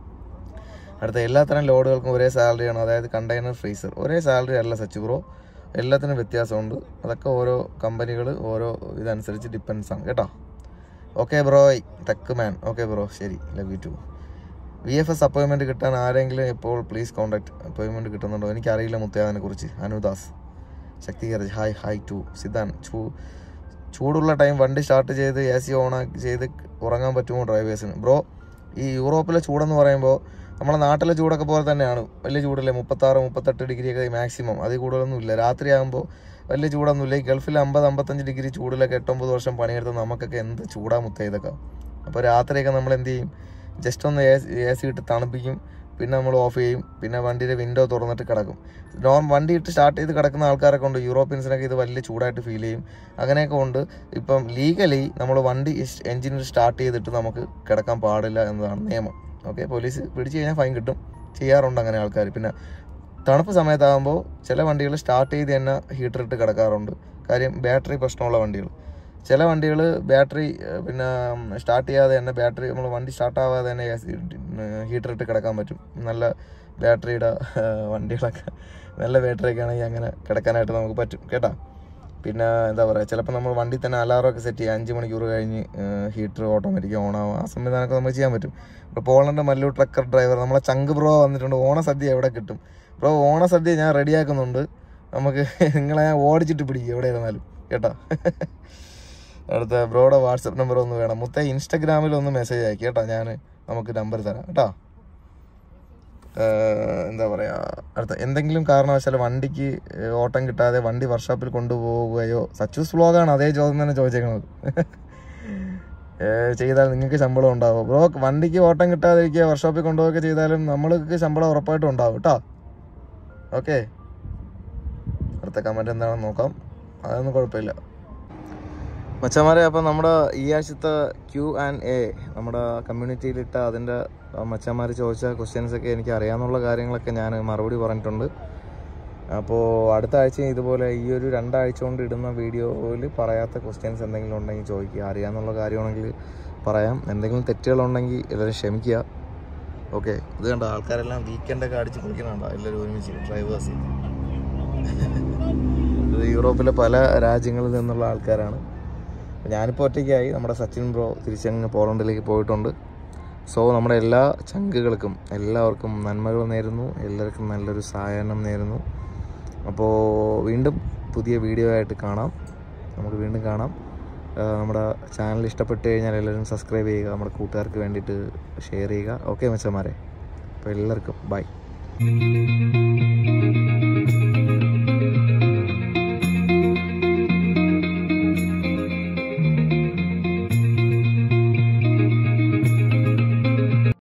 അടുത്ത എല്ലാത്തരം ലോഡുകൾക്കും ഒരേ സാലറിയാണ് അതായത് കണ്ടെയ്നർ ഫ്രീസർ ഒരേ സാലറി അല്ല സച്ച് ബ്രോ എല്ലാത്തിനും വ്യത്യാസമുണ്ട് അതൊക്കെ ഓരോ കമ്പനികൾ ഓരോ ഇതനുസരിച്ച് ഡിപ്പെൻസ് ആണ് കേട്ടോ okay bro tech man okay bro ശരി love you too V F S appointment കിട്ടാൻ ആരെങ്കിലും എപ്പോൾ പ്ലീസ് കോൺടാക്ട് അപ്പോയിൻമെൻറ്റ് കിട്ടുന്നുണ്ടോ എനിക്കറിയില്ല മുത്തയാതിനെ കുറിച്ച് അനുദാസ് ശക്തീകരജ് ഹായ് ഹായ് ടു സിദ്ധാൻ ചൂ ചൂടുള്ള ടൈം വണ്ടി സ്റ്റാർട്ട് ചെയ്ത് എ സി ഓൺ ചെയ്ത് ഉറങ്ങാൻ പറ്റുമോ ഡ്രൈവേഴ്സിന് ബ്രോ ഈ യൂറോപ്പിലെ ചൂടെന്ന് പറയുമ്പോൾ നമ്മുടെ നാട്ടിലെ ചൂടൊക്കെ പോലെ തന്നെയാണ് വലിയ ചൂടല്ലേ മുപ്പത്താറ് മുപ്പത്തെട്ട് ഡിഗ്രി ഒക്കെ മാക്സിമം അതിൽ കൂടുതലൊന്നും ഇല്ല രാത്രിയാകുമ്പോൾ വലിയ ചൂടൊന്നുമില്ല ഈ ഗൾഫിൽ അമ്പത് അമ്പത്തഞ്ച് ഡിഗ്രി ചൂടിലൊക്കെ എട്ടൊമ്പത് വർഷം പണിയെടുത്ത് നമുക്കൊക്കെ എന്ത് ചൂടാ മുത്ത ഇതൊക്കെ അപ്പോൾ രാത്രിയൊക്കെ നമ്മൾ എന്ത് ചെയ്യും ജസ്റ്റ് ഒന്ന് എ സി ഇട്ട് തണുപ്പിക്കും പിന്നെ നമ്മൾ ഓഫ് ചെയ്യും പിന്നെ വണ്ടിയുടെ വിൻഡോ തുറന്നിട്ട് കിടക്കും നോർം വണ്ടി ഇട്ട് സ്റ്റാർട്ട് ചെയ്ത് കിടക്കുന്ന ആൾക്കാരൊക്കെ ഉണ്ട് യൂറോപ്യൻസിനൊക്കെ ഇത് വലിയ ചൂടായിട്ട് ഫീൽ ചെയ്യും അങ്ങനെയൊക്കെ ഉണ്ട് ഇപ്പം ലീഗലി നമ്മൾ വണ്ടി എഞ്ചിനിൽ സ്റ്റാർട്ട് ചെയ്തിട്ട് നമുക്ക് കിടക്കാൻ പാടില്ല എന്നതാണ് നിയമം ഓക്കെ പോലീസ് പിടിച്ചു കഴിഞ്ഞാൽ ഫൈൻ കിട്ടും ചെയ്യാറുണ്ട് അങ്ങനെ ആൾക്കാർ പിന്നെ തണുപ്പ് സമയത്താകുമ്പോൾ ചില വണ്ടികൾ സ്റ്റാർട്ട് ചെയ്ത് തന്നെ ഹീറ്റർ ഇട്ട് കിടക്കാറുണ്ട് കാര്യം ബാറ്ററി പ്രശ്നമുള്ള വണ്ടികൾ ചില വണ്ടികൾ ബാറ്ററി ഏഹ്, പിന്നെ സ്റ്റാർട്ട് ചെയ്യാതെ തന്നെ ബാറ്ററി നമ്മൾ വണ്ടി സ്റ്റാർട്ട് ആവാതെ തന്നെ ഹീറ്റർ ഇട്ട് കിടക്കാൻ പറ്റും നല്ല ബാറ്ററിയുടെ ഏഹ്, വണ്ടികളൊക്കെ നല്ല ബാറ്ററിയൊക്കെ ആണെങ്കിൽ അങ്ങനെ കിടക്കാനായിട്ട് നമുക്ക് പറ്റും കേട്ടാ പിന്നെ എന്താ പറയുക ചിലപ്പോൾ നമ്മൾ വണ്ടി തന്നെ അലാറം ഒക്കെ സെറ്റ് ചെയ്യുക അഞ്ച് മണിക്കൂർ കഴിഞ്ഞ് ഹീറ്റർ ഓട്ടോമാറ്റിക് ഓൺ ആവും ആ സംവിധാനമൊക്കെ നമുക്ക് ചെയ്യാൻ പറ്റും ഇപ്പോൾ പോളണ്ട് മല്ലൂർ ട്രക്കർ ഡ്രൈവർ നമ്മളെ ചങ്ക് ബ്രോ വന്നിട്ടുണ്ട് ഓണസദ്യ എവിടെ കിട്ടും ബ്രോ ഓണസദ്യ ഞാൻ റെഡിയാക്കുന്നുണ്ട് നമുക്ക് നിങ്ങളെ ഞാൻ ഓടിച്ചിട്ട് പിടിക്കും എവിടെ ഇരുന്നാലും കേട്ടോ അടുത്ത ബ്രോയുടെ വാട്സപ്പ് നമ്പർ ഒന്ന് വേണം മുത്ത ഇൻസ്റ്റഗ്രാമിൽ ഒന്ന് മെസ്സേജ് അയക്കി കേട്ടോ ഞാൻ നമുക്ക് നമ്പർ തരാം കേട്ടോ ഏഹ് എന്താ പറയുക അടുത്ത എന്തെങ്കിലും കാരണവശാൽ വണ്ടിക്ക് ഏഹ് ഓട്ടം കിട്ടാതെ വണ്ടി വർക്ക്ഷോപ്പിൽ കൊണ്ടുപോവുകയോ സച്ചൂസ് വ്ലോഗാണ് അതേ ചോദ്യം തന്നെ ചോദിച്ചേക്കുന്നത് ഏഹ് ചെയ്താൽ നിങ്ങൾക്ക് ശമ്പളം ഉണ്ടാവും ബ്രോ വണ്ടിക്ക് ഓട്ടം കിട്ടാതിരിക്കുക വർക്ക്ഷോപ്പിൽ കൊണ്ടുപോവുകയൊക്കെ ചെയ്താലും നമ്മൾക്ക് ശമ്പളം ഉറപ്പായിട്ടും ഉണ്ടാവും കേട്ടോ ഓക്കെ അടുത്ത കമൻറ്റ് എന്താണെന്ന് നോക്കാം അതൊന്നും കുഴപ്പമില്ല മച്ചന്മാരെ അപ്പം നമ്മുടെ ഈ ആഴ്ചത്തെ ക്യൂ ആൻഡ് എ നമ്മുടെ കമ്മ്യൂണിറ്റിയിലിട്ട അതിൻ്റെ മച്ചന്മാർ ചോദിച്ച ക്വസ്റ്റ്യൻസ് ഒക്കെ എനിക്ക് അറിയാവുന്ന കാര്യങ്ങളൊക്കെ ഞാൻ മറുപടി പറഞ്ഞിട്ടുണ്ട് അപ്പോൾ അടുത്ത ആഴ്ച ഇതുപോലെ ഈ ഒരു രണ്ടാഴ്ച കൊണ്ട് ഇടുന്ന വീഡിയോയിൽ പറയാത്ത ക്വസ്റ്റ്യൻസ് എന്തെങ്കിലും ഉണ്ടെങ്കിൽ ചോദിക്കുക അറിയാമെന്നുള്ള കാര്യമാണെങ്കിൽ പറയാം എന്തെങ്കിലും തെറ്റുകളുണ്ടെങ്കിൽ എല്ലാവരും ക്ഷമിക്കുക ഓക്കെ ഇത് കണ്ട ആൾക്കാരെല്ലാം വീക്കെൻഡൊക്കെ അടിച്ച് കുളിക്കണുണ്ടോ എല്ലാവരും ഒരുമിച്ച് ഡ്രൈവേഴ്സ് ഇത് യൂറോപ്പിലെ പല രാജ്യങ്ങളിൽ നിന്നുള്ള ആൾക്കാരാണ് ഞാനിപ്പോൾ ഒറ്റയ്ക്കായി നമ്മുടെ സച്ചിൻ ബ്രോ തിരിച്ചങ്ങ് പോളണ്ടിലേക്ക് പോയിട്ടുണ്ട് സോ നമ്മുടെ എല്ലാ ചങ്കുകൾക്കും എല്ലാവർക്കും നന്മകൾ നേരുന്നു എല്ലാവർക്കും നല്ലൊരു സഹായനം നേരുന്നു അപ്പോൾ വീണ്ടും പുതിയ വീഡിയോ ആയിട്ട് കാണാം നമുക്ക് വീണ്ടും കാണാം ആ, നമ്മുടെ ചാനൽ ഇഷ്ടപ്പെട്ട് കഴിഞ്ഞാൽ എല്ലാവരും സബ്സ്ക്രൈബ് ചെയ്യുക നമ്മുടെ കൂട്ടുകാർക്ക് വേണ്ടിയിട്ട് ഷെയർ ചെയ്യുക ഓക്കെ മച്ചന്മാരെ അപ്പോൾ എല്ലാവർക്കും ബൈ